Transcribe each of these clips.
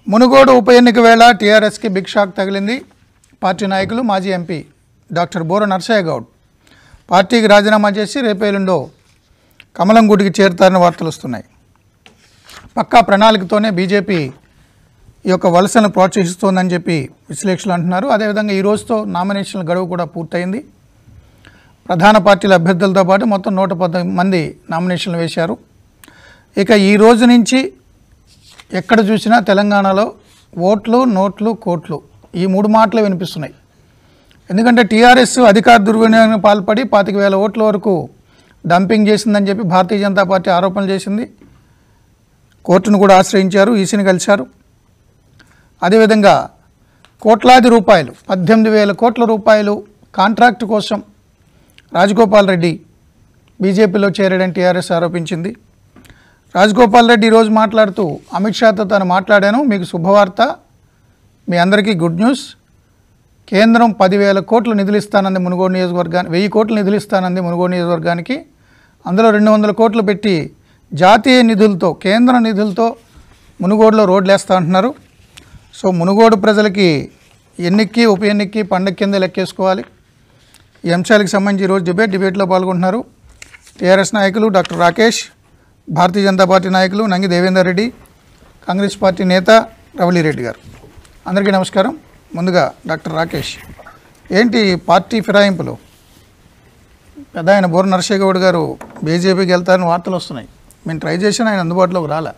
మునుగోడు ఉప ఎన్నిక వేళ టీఆర్ఎస్కి బిగ్ షాక్ తగిలింది పార్టీ నాయకులు మాజీ ఎంపీ డాక్టర్ బోర నర్సయ్య గౌడ్ పార్టీకి రాజీనామా చేసి రేపేలుండో కమలం గుడికి చేరుతారని వార్తలు వస్తున్నాయి పక్కా ప్రణాళికతోనే బీజేపీ ఈ యొక్క వలసను ప్రోత్సహిస్తోందని చెప్పి విశ్లేషకులు అంటున్నారు అదేవిధంగా ఈ రోజుతో నామినేషన్ల గడువు కూడా పూర్తయింది ప్రధాన పార్టీల అభ్యర్థులతో పాటు మొత్తం నూట పంతొమ్మిది మంది నామినేషన్లు వేశారు ఇక ఈ రోజు నుంచి ఎక్కడ చూసినా తెలంగాణలో ఓట్లు నోట్లు కోట్లు ఈ మూడు మాటలు వినిపిస్తున్నాయి ఎందుకంటే టీఆర్ఎస్ అధికార దుర్వినియోగం పాల్పడి పాతిక వేల ఓట్ల వరకు డంపింగ్ చేసిందని చెప్పి భారతీయ జనతా పార్టీ ఆరోపణలు చేసింది కోర్టును కూడా ఆశ్రయించారు ఈసీని కలిశారు అదేవిధంగా కోట్లాది రూపాయలు పద్దెనిమిది వేల కోట్ల రూపాయలు కాంట్రాక్ట్ కోసం రాజగోపాల్ రెడ్డి బీజేపీలో చేరాడని టీఆర్ఎస్ ఆరోపించింది రాజగోపాల్ రెడ్డి ఈరోజు మాట్లాడుతూ అమిత్ షాతో తాను మాట్లాడాను మీకు శుభవార్త మీ అందరికీ గుడ్ న్యూస్ కేంద్రం పదివేల కోట్లు నిధులు ఇస్తానంది మునుగోడు నియోజకవర్గానికి వెయ్యి కోట్లు నిధులు ఇస్తానంది మునుగోడు నియోజకవర్గానికి అందులో రెండు వందల కోట్లు పెట్టి జాతీయ నిధులతో కేంద్ర నిధులతో మునుగోడులో రోడ్లు వేస్తా అంటున్నారు సో మునుగోడు ప్రజలకి ఎన్నికకి ఉప ఎన్నికకి పండగ కింద లెక్కేసుకోవాలి ఈ అంశాలకు సంబంధించి ఈరోజు డిబేట్ డిబేట్లో పాల్గొంటున్నారు టీఆర్ఎస్ నాయకులు డాక్టర్ రాకేష్ భారతీయ జనతా పార్టీ నాయకులు నంగి దేవేందర్ రెడ్డి కాంగ్రెస్ పార్టీ నేత రవళిరెడ్డి గారు అందరికీ నమస్కారం ముందుగా డాక్టర్ రాకేష్ ఏంటి పార్టీ ఫిరాయింపులు పెద్ద ఆయన బోర్ నరసేగౌడ్ గారు బీజేపీకి వెళ్తారని వార్తలు వస్తున్నాయి మేము ట్రై చేసిన ఆయన అందుబాటులోకి రాలే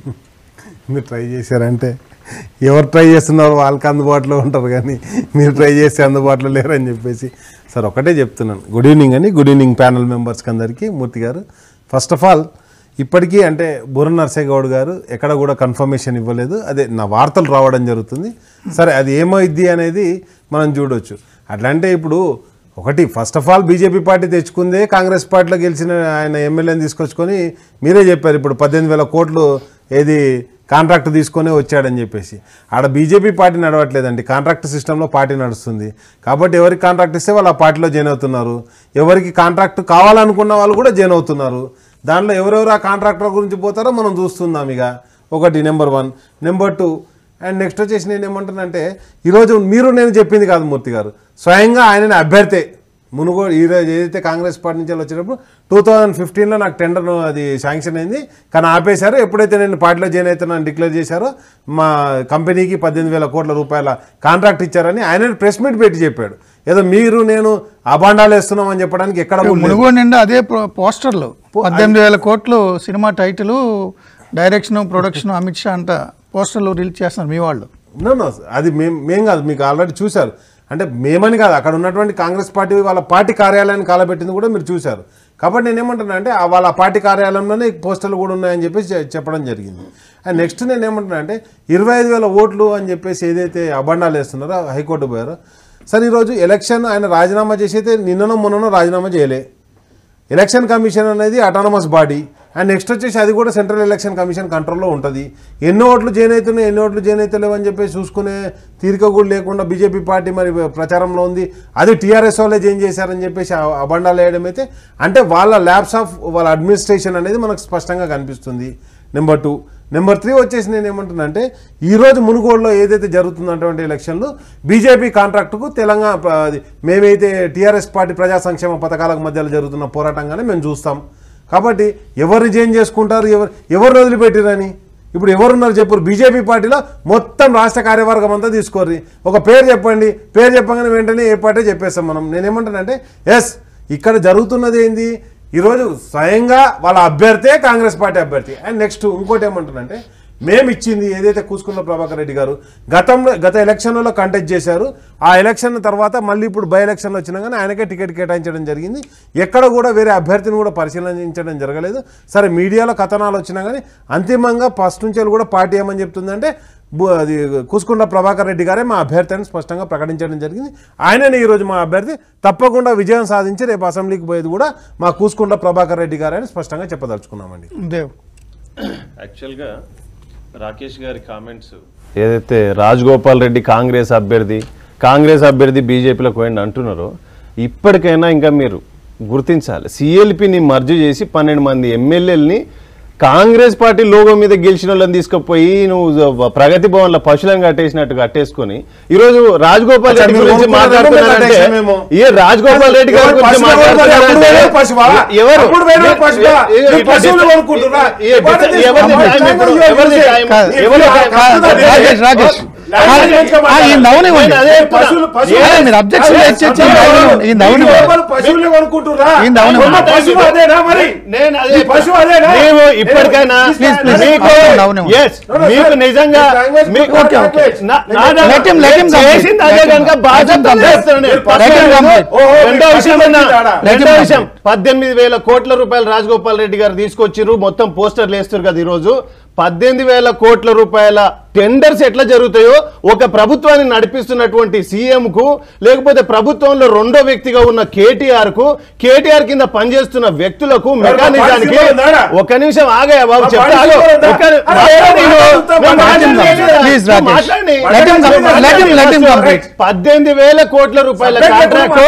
మీరు ట్రై చేశారంటే ఎవరు ట్రై చేస్తున్నారో వాళ్ళకి అందుబాటులో ఉంటారు కానీ మీరు ట్రై చేస్తే అందుబాటులో లేరని చెప్పేసి సార్ ఒకటే చెప్తున్నాను గుడ్ ఈవినింగ్ అని గుడ్ ఈవినింగ్ ప్యానల్ మెంబర్స్కి అందరికీ మూర్తి గారు ఫస్ట్ ఆఫ్ ఆల్ ఇప్పటికీ అంటే బుర్ర నర్సయ్య గౌడ్ గారు ఎక్కడ కూడా కన్ఫర్మేషన్ ఇవ్వలేదు అదే నా వార్తలు రావడం జరుగుతుంది సరే అది ఏమైద్ది అనేది మనం చూడొచ్చు అట్లా అంటే ఇప్పుడు ఒకటి first of all BJP party తెచ్చుకుందే కాంగ్రెస్ పార్టీలో గెలిచిన ఆయన ఎమ్మెల్యేని తీసుకొచ్చుకొని మీరే చెప్పారు ఇప్పుడు పద్దెనిమిది వేల కోట్లు ఏది కాంట్రాక్ట్ తీసుకొని వచ్చాడని చెప్పేసి ఆడ బీజేపీ పార్టీ నడవట్లేదండి కాంట్రాక్ట్ సిస్టంలో పార్టీ నడుస్తుంది కాబట్టి ఎవరికి కాంట్రాక్ట్ ఇస్తే వాళ్ళు ఆ పార్టీలో జాయిన్ అవుతున్నారు ఎవరికి కాంట్రాక్ట్ కావాలనుకున్న వాళ్ళు కూడా జాయిన్ అవుతున్నారు దాంట్లో ఎవరెవరు ఆ కాంట్రాక్టర్ గురించి పోతారో మనం చూస్తున్నాం ఇక ఒకటి number one number two and next వచ్చేసి నేను ఏమంటానంటే ఈరోజు మీరు నేను చెప్పింది కాదు మూర్తి గారు స్వయంగా ఆయన అభ్యర్థే మునుగోడు ఈరోజు ఏదైతే కాంగ్రెస్ పార్టీ నుంచి వచ్చేటప్పుడు టూ థౌజండ్ ఫిఫ్టీన్లో నాకు టెండర్ అది శాంక్షన్ అయింది కానీ ఆపేశారు ఎప్పుడైతే నేను పార్టీలో జాయిన్ అవుతున్నాను డిక్లేర్ చేశారో మా కంపెనీకి పద్దెనిమిది వేల కోట్ల రూపాయల కాంట్రాక్ట్ ఇచ్చారని ఆయన ప్రెస్ మీట్ పెట్టి చెప్పాడు ఏదో మీరు నేను అబాండాలు వేస్తున్నాం అని చెప్పడానికి ఎక్కడ కూడా లేదు. మునుగోడు నిండా అదే ప్రో- పోస్టర్లు పద్దెనిమిది వేల కోట్లు cinema title direction production Amit Shah అంట పోస్టర్లు రిలీజ్ చేస్తున్నారు మీ వాళ్ళు నో నో అది మేం మేం కాదు మీకు ఆల్రెడీ చూశారు అంటే మేమని కాదు అక్కడ ఉన్నటువంటి కాంగ్రెస్ పార్టీ వాళ్ళ పార్టీ కార్యాలయాన్ని కాలబెట్టింది కూడా మీరు చూశారు కాబట్టి నేను ఏమంటున్నా అంటే ఆ వాళ్ళ పార్టీ కార్యాలయంలోనే ఈ పోస్టర్లు కూడా ఉన్నాయని చెప్పేసి చె- చెప్పడం జరిగింది అండ్ నెక్స్ట్ నేను ఏమంటున్నా అంటే ఇరవై ఐదు వేల ఓట్లు అని చెప్పేసి ఏదైతే అబండాలు వేస్తున్నారో హైకోర్టు పోయారో సరే ఈరోజు ఎలక్షన్ ఆయన రాజీనామా చేసి అయితే నిన్ననో మొన్ననో రాజీనామా చేయలే ఎలక్షన్ కమిషన్ అనేది అటానమస్ బాడీ అండ్ నెక్స్ట్ వచ్చేసి అది కూడా సెంట్రల్ ఎలక్షన్ కమిషన్ కంట్రోల్లో ఉంటుంది ఎన్ని ఓట్లు జైన్ అవుతున్నాయి ఎన్ని ఓట్లు జైన్ అవుతలేవు అని చెప్పేసి చూసుకునే తీరిక కూడా లేకుండా బీజేపీ పార్టీ మరి ప్రచారంలో ఉంది అది టీఆర్ఎస్ వాళ్ళే జైన్ చేశారని చెప్పేసి ఆ అబండాలు వేయడం అయితే అంటే వాళ్ళ ల్యాబ్స్ ఆఫ్ వాళ్ళ అడ్మినిస్ట్రేషన్ అనేది మనకు స్పష్టంగా కనిపిస్తుంది నెంబర్ టూ నెంబర్ త్రీ వచ్చేసి నేను ఏమంటున్నా అంటే ఈరోజు మునుగోడులో ఏదైతే జరుగుతున్నటువంటి ఎలక్షన్లు బీజేపీ కాంట్రాక్టుకు తెలంగాణ ప్ర- అది మేమైతే టీఆర్ఎస్ పార్టీ ప్రజా సంక్షేమ పథకాలకు మధ్యలో జరుగుతున్న పోరాటంగానే మేము చూస్తాం కాబట్టి ఎవరిని చేంజ్ చేసుకుంటారు ఎవరు ఎవరిని వదిలిపెట్టిరని ఇప్పుడు ఎవరున్నారు చెప్పారు బీజేపీ పార్టీలో మొత్తం రాష్ట్ర కార్యవర్గం అంతా తీసుకోర్రి ఒక పేరు చెప్పండి పేరు చెప్పగానే వెంటనే ఏ పార్టీ చెప్పేస్తాం మనం నేనేమంటానంటే ఎస్ ఇక్కడ జరుగుతున్నది ఏంది ఈరోజు స్వయంగా వాళ్ళ అభ్యర్థే కాంగ్రెస్ పార్టీ అభ్యర్థి అండ్ నెక్స్ట్ ఇంకోటి ఏమంటానంటే మేము ఇచ్చింది ఏదైతే కూసుకున్న ప్రభాకర్ రెడ్డి గారు గతంలో గత ఎలక్షన్లలో కంటెస్ట్ చేశారు ఆ ఎలక్షన్ తర్వాత మళ్ళీ ఇప్పుడు బై ఎలక్షన్లు వచ్చినా కానీ ఆయనకే టికెట్ కేటాయించడం జరిగింది ఎక్కడ కూడా వేరే అభ్యర్థిని కూడా పరిశీలించడం జరగలేదు సరే మీడియాలో కథనాలు వచ్చినా కానీ అంతిమంగా ఫస్ట్ నుంచి కూడా పార్టీ ఏమని చెప్తుందంటే బు- అది కూసుకుంట ప్రభాకర్ రెడ్డి గారే మా అభ్యర్థి అని స్పష్టంగా ప్రకటించడం జరిగింది ఆయననే ఈరోజు మా అభ్యర్థి తప్పకుండా విజయం సాధించి రేపు అసెంబ్లీకి పోయేది కూడా మా కూసుకుంట ప్రభాకర్ రెడ్డి గారే అని స్పష్టంగా చెప్పదలుచుకున్నామండి దేవ్ యాక్చువల్గా రాకేష్ గారి కామెంట్స్ ఏదైతే రాజగోపాల్ రెడ్డి కాంగ్రెస్ అభ్యర్థి కాంగ్రెస్ అభ్యర్థి బీజేపీలోకి పోయింది అంటున్నారో ఇప్పటికైనా ఇంకా మీరు గుర్తించాలి సిఎల్పిని మర్జు చేసి పన్నెండు మంది ఎమ్మెల్యేలని కాంగ్రెస్ పార్టీ లోగో మీద గెలిచిన వాళ్ళని తీసుకుపోయి నువ్వు ప్రగతి భవన్ లో పశువులను కట్టేసినట్టు కట్టేసుకొని ఈ రోజు రాజగోపాల్ అచ్చా, రెడ్డి మీరు గురించి కొనుక్కున్న మాట్లాడుతున్నారంటే కట్టేసామేమో. ఏ రాజగోపాల్ రెడ్డి గారి ఎవరు గురించి పశువులు కొనుక్కుంటారు? మాట్లాడుతున్నారంటే అప్పుడు వేరే పశువా? ఎవరు అప్పుడు వేరే ఏ- పశువా? ఏ- మీరు ఇట్లా పశువులు డిస్క- కొనుక్కుంటుర్రా? ఏ- ఏ- ఎవరు ఎవరిది ఎవరిది తీసుకుంటారు? టైం ఇప్పుడు? ఎవరిది టైం? కాదు. ఎవరిది టైం? కాదు. రాకేష్ రాకేష్ లాంగ్వేజ్ ఆ, ఈ నవ్వునివ్వండి. నేను అదే చెప్తున్నా. పశువులు పశువులు ఏ, మీరు objection అదే, తెచ్చి ఈ అదే, నవ్వునివ్వండి. ఈ నవ్వునివ్వండి. లోపల పశువులే కొనుక్కుంటుర్రా? ఈ నవ్వునివ్వండి. కొన్న పశువు అదేనా మరి నేను అదే ఈ పశువు అదేనా నీవు ఇప్పటికైనా Please, please, మీకు అవును, అవును. yes, మీకు నిజంగా మీకు Okay, okay. నా- నా- నా- Let him- let him నేను complete. చేసింది అదే Let him కనుక complete. బాధ్యత Let him చేస్తున్నాను నేను. complete. Let him complete. ఓహో, రెండో మీకు విషయం పశువులు అన్నా. ఇచ్చాడా? Let him రెండో complete. విషయం పద్దెనిమిది వేల కోట్ల రూపాయలు రాజగోపాల్ రెడ్డి గారు తీసుకొచ్చిర్రు మొత్తం పోస్టర్లు వేస్తారు కదా ఈ రోజు పద్దెనిమిది వేల కోట్ల రూపాయల టెండర్స్ ఎట్లా జరుగుతాయో ఒక ప్రభుత్వాన్ని నడిపిస్తున్నటువంటి సీఎం కు లేకపోతే ప్రభుత్వంలో రెండో వ్యక్తిగా ఉన్న కేటీఆర్ కు కేటీఆర్ కింద పనిచేస్తున్న వ్యక్తులకు మెకానిజానికి పార్టీ ఉందా? ఒక నిమిషం ఆగాయా బాబు మా చెప్తా పార్టీ ఆగు. ఉందా? ఒక్క- అరే, మాట్లాడి ఏమో నువ్వు- మాట్లాడుతా, నువ్వు మాట్లాడి మాట్లాడి లేదా? Please, నువ్వు రాకేష్. మాట్లాడి. Let him complete. Let him- let him complete. పద్దెనిమిది వేల కోట్ల రూపాయల కాంట్రాక్ట్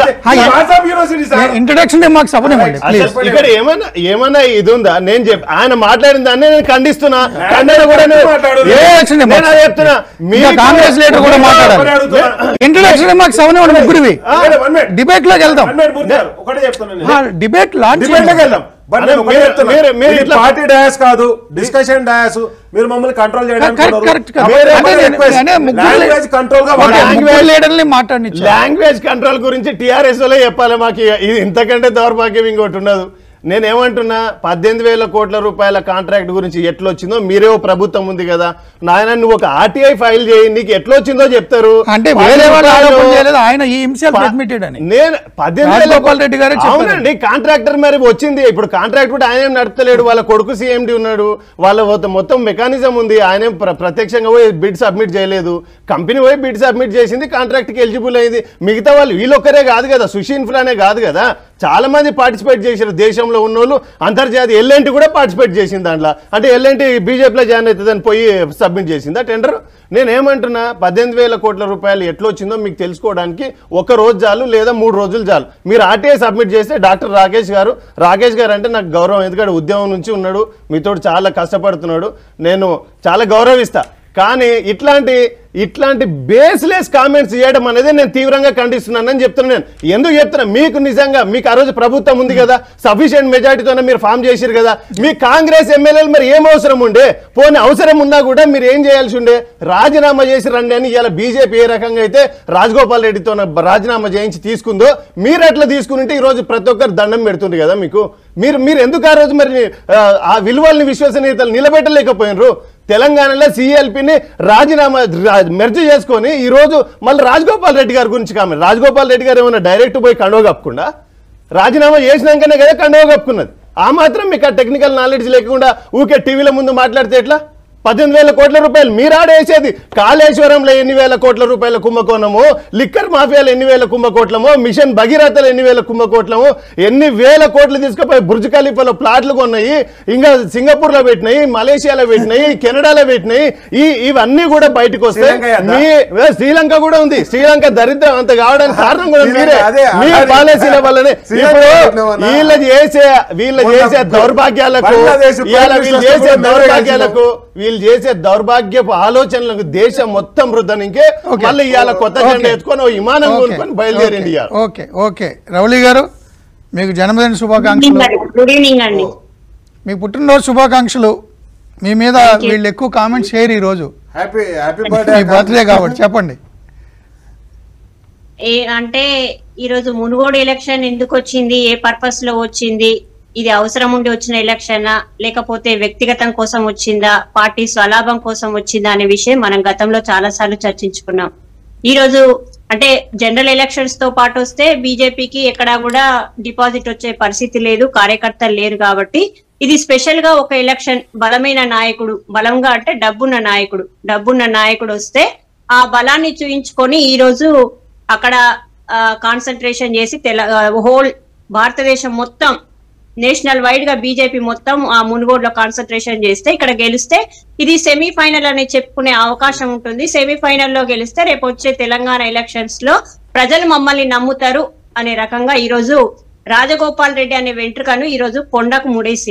ఇంట్రొడక్షన్ మాకు సభనివ్వండి ప్లీజ్ అసలు ఇక్కడ ఏమన్నా ఏమన్నా ఇది ఉందా నేను చెప్ ఆయన మాట్లాడిన దాన్ని నేను ఖండిస్తున్నా ఖండన కూడా నేను- మాట్లాడు. ఏ- Introduction నేను అదే చెప్తున్నా ఇంకా కాంగ్రెస్ లీడర్ కూడా మాట్లాడాలి ఇంట్రొడక్షన్ మాకు సభనివ్వండి ముగ్గురివి డిబేట్ లోకి వెళ్దాం ఒకటే చెప్తాను డిబేట్ లాంచ్ డిబేట్ లోకి వెళ్దాం బట్ అదే నేను ఒకటే మీరు- చెప్తున్నా. మీరు- మీరు ఇది ఇట్లా- పార్టీ డయాస్ కాదు డిస్కషన్ డయాస్ మీరు మమ్మల్ని కంట్రోల్ చేయడానికి కరెక్ట్, చూడరు. కరెక్ట్, కాబట్టి కరెక్ట్. ఏమన్నా అంటే request, నేను ముగ్గురు- language control గా ఓకే, వాడండి. ముగ్గురు లీడర్ని మాట్లాడినిచ్చు లాంగ్వేజ్ కంట్రోల్ గురించి టిఆర్ఎస్ లో చెప్పాలి మాకు ఇక. ఇది ఇంతకంటే దౌర్భాగ్యం ఇంకోటి ఉండదు నేను ఏమంటున్నా పద్దెనిమిది వేల కోట్ల రూపాయల కాంట్రాక్ట్ గురించి ఎట్లా వచ్చిందో మీరే ఓ ప్రభుత్వం ఉంది కదా నాయన నువ్వు ఒక ఆర్టీఐ ఫైల్ చేయి నీకు ఎట్లా వచ్చిందో చెప్తారు అంటే పది వేరే వాళ్ళు రూపాయలు- ఆరోపణ చేయలేదు ఆయన ఈ హింసెల్ఫ్ ప- అడ్మిటెడ్ అని నేను పద్దెనిమిది వేల రాజగోపాల్ రెడ్డి గారే చెప్పారు. అవునండి కాంట్రాక్టర్ మరి వచ్చింది ఇప్పుడు కాంట్రాక్ట్ కూడా ఆయన ఏం నడపలేడు వాళ్ళ కొడుకు సీఎండి ఉన్నాడు వాళ్ళ మొత్తం- మొత్తం మెకానిజం ఉంది ఆయన ఏం ప్ర- ప్రత్యక్షంగా పోయి బిడ్ సబ్మిట్ చేయలేదు కంపెనీ పోయి బిడ్ సబ్మిట్ చేసింది కాంట్రాక్ట్ కి ఎలిజిబుల్ అయింది మిగతా వాళ్ళు వీళ్ళొక్కరే కాదు కదా సుషీన్ ఫ్లానే కాదు కదా చాలా మంది పార్టిసిపేట్ చేశారు దేశంలో ఉన్నోళ్ళు అంతర్జాతీయ ఎల్ఎన్టీ కూడా పార్టిసిపేట్ చేసింది దాంట్లో అంటే ఎల్ఎన్టీ బీజేపీలో జాయిన్ అవుతుందని పోయి సబ్మిట్ చేసిందా టెండర్ నేను ఏమంటున్నా పద్దెనిమిది వేల కోట్ల రూపాయలు ఎట్లా వచ్చిందో మీకు తెలుసుకోవడానికి ఒక రోజు చాలు లేదా మూడు రోజులు చాలు మీరు ఆర్టీఐ సబ్మిట్ చేస్తే డాక్టర్ రాకేష్ గారు రాకేష్ గారు అంటే నాకు గౌరవం ఎందుకంటే ఉద్యమం నుంచి ఉన్నాడు మీతో చాలా కష్టపడుతున్నాడు నేను చాలా గౌరవిస్తా కానీ ఇట్లాంటి ఇట్లాంటి బేస్లెస్ కామెంట్స్ చేయడం అనేది నేను తీవ్రంగా ఖండిస్తున్నానని చెప్తున్నాను నేను ఎందుకు చెప్తున్నా మీకు నిజంగా మీకు ఆ రోజు ప్రభుత్వం ఉంది కదా సఫిషియెంట్ మెజారిటీతోనే మీరు ఫామ్ చేసిరు కదా మీ కాంగ్రెస్ ఎమ్మెల్యేలు మరి ఏం అవసరం ఉండే పోనీ అవసరం ఉన్నా కూడా మీరు ఏం చేయాల్సి ఉండే రాజీనామా చేసి రండి అని ఇలా బీజేపీ ఏ రకంగా అయితే రాజగోపాల్ రెడ్డితో రాజీనామా చేయించి తీసుకుందో మీరు అట్లా తీసుకుంటే ఈ రోజు ప్రతి ఒక్కరు దండం పెడుతుంది కదా మీకు మీరు మీరు ఎందుకు ఆ రోజు మరి ఆ, ఆ విలువల్ని విశ్వసనీయతలు నిలబెట్టలేకపోయినరు తెలంగాణలో సిఎల్పిని రాజీనామా మెర్జ్ చేసుకొని ఈ రోజు మళ్ళీ రాజగోపాల్ రెడ్డి గారి గురించి కామెంట్ రాజగోపాల్ రెడ్డి గారు ఏమైనా డైరెక్ట్ పోయి కండువ కప్పకుండా రాజీనామా చేసినాకనే కదా కండువ కప్పుకున్నది ఆ మాత్రం మీకు ఆ టెక్నికల్ నాలెడ్జ్ లేకుండా ఊకే టీవీల ముందు మాట్లాడితే ఎట్లా పద్దెనిమిది వేల కోట్ల రూపాయలు మీరాడేసేది కాళేశ్వరంలో ఎన్ని వేల కోట్ల రూపాయల కుంభకోణము లిక్కర్ మాఫియాలో ఎన్ని వేల కుంభకోట్లమో మిషన్ భగీరథలో ఎన్ని వేల కుంభకోట్లము ఎన్ని వేల కోట్లు తీసుకుపోయి బుర్జ్ ఖలీఫాలో ప్లాట్లు కొన్నాయి ఇంకా సింగపూర్ లో పెట్టినాయి మలేషియాలో పెట్టినాయి కెనడాలో పెట్టినాయి ఈ ఇవన్నీ కూడా బయటకు వస్తే శ్రీలంక ఎంత? మీ ఏ, శ్రీలంక కూడా ఉంది శ్రీలంక దరిద్రం అంత కావడానికి కారణం కూడా శ్రీలంక మీరే అదే, మీ అలాగే. పాలసీల వల్లనే శ్రీలంక ఇప్పుడు పెట్టినామన్నా? వీళ్ళ చేసే వీళ్ళ మొన్న చేసే దౌర్భాగ్యాలకు బంగ్లాదేశ్ ఇవాళ ప్రైమ్ వీళ్ళు మినిస్టర్ చేసే కూడా మేమే దౌర్భాగ్యాలకు వీళ్ళు చేసే దౌర్భాగ్యపు ఆలోచనలకు దేశం మొత్తం వృద్ధనికే Okay. మళ్ళీ ఇవాళ కొత్త జెండా Okay. ఎత్తుకొని ఓ విమానం ఓకే, కొనుక్కొని బయలుదేరిండి ఇవాళ ఓకే ఓకే రవళి గారు మీకు జన్మదిన శుభాకాంక్షలు గుడ్ ఈవినింగ్ అండి మీ పుట్టినరోజు శుభాకాంక్షలు మీ మీద వీళ్ళు ఎక్కువ కామెంట్స్ చేయరు ఈ రోజు హ్యాపీ హ్యాపీ మీ బర్త్డే బర్త్డే కాబట్టి చెప్పండి ఏ అంటే ఈరోజు మునుగోడు ఎలక్షన్ ఎందుకు వచ్చింది ఏ పర్పస్ లో వచ్చింది ఇది అవసరం ఉండి వచ్చిన ఎలక్షనా లేకపోతే వ్యక్తిగతం కోసం వచ్చిందా పార్టీ స్వలాభం కోసం వచ్చిందా అనే విషయం మనం గతంలో చాలా సార్లు చర్చించుకున్నాం ఈ రోజు అంటే జనరల్ ఎలక్షన్స్ తో పాటు వస్తే బీజేపీకి ఎక్కడా కూడా డిపాజిట్ వచ్చే పరిస్థితి లేదు కార్యకర్తలు లేరు కాబట్టి ఇది స్పెషల్ గా ఒక ఎలక్షన్ బలమైన నాయకుడు బలంగా అంటే డబ్బున్న నాయకుడు డబ్బున్న నాయకుడు వస్తే ఆ బలాన్ని చూయించుకొని ఈ రోజు అక్కడ కాన్సన్ట్రేషన్ చేసి తెల హోల్ భారతదేశం మొత్తం నేషనల్ వైడ్ గా బీజేపీ మొత్తం ఆ మునుగోడులో కాన్సన్ట్రేషన్ చేస్తే ఇక్కడ గెలిస్తే ఇది సెమీఫైనల్ అని చెప్పుకునే అవకాశం ఉంటుంది సెమీఫైనల్ లో గెలిస్తే రేపు వచ్చే తెలంగాణ ఎలక్షన్స్ లో ప్రజలు మమ్మల్ని నమ్ముతారు అనే రకంగా ఈ రోజు రాజగోపాల్ రెడ్డి అనే వెంట్రుకను ఈ రోజు కొండకు ముడేసిండ్లు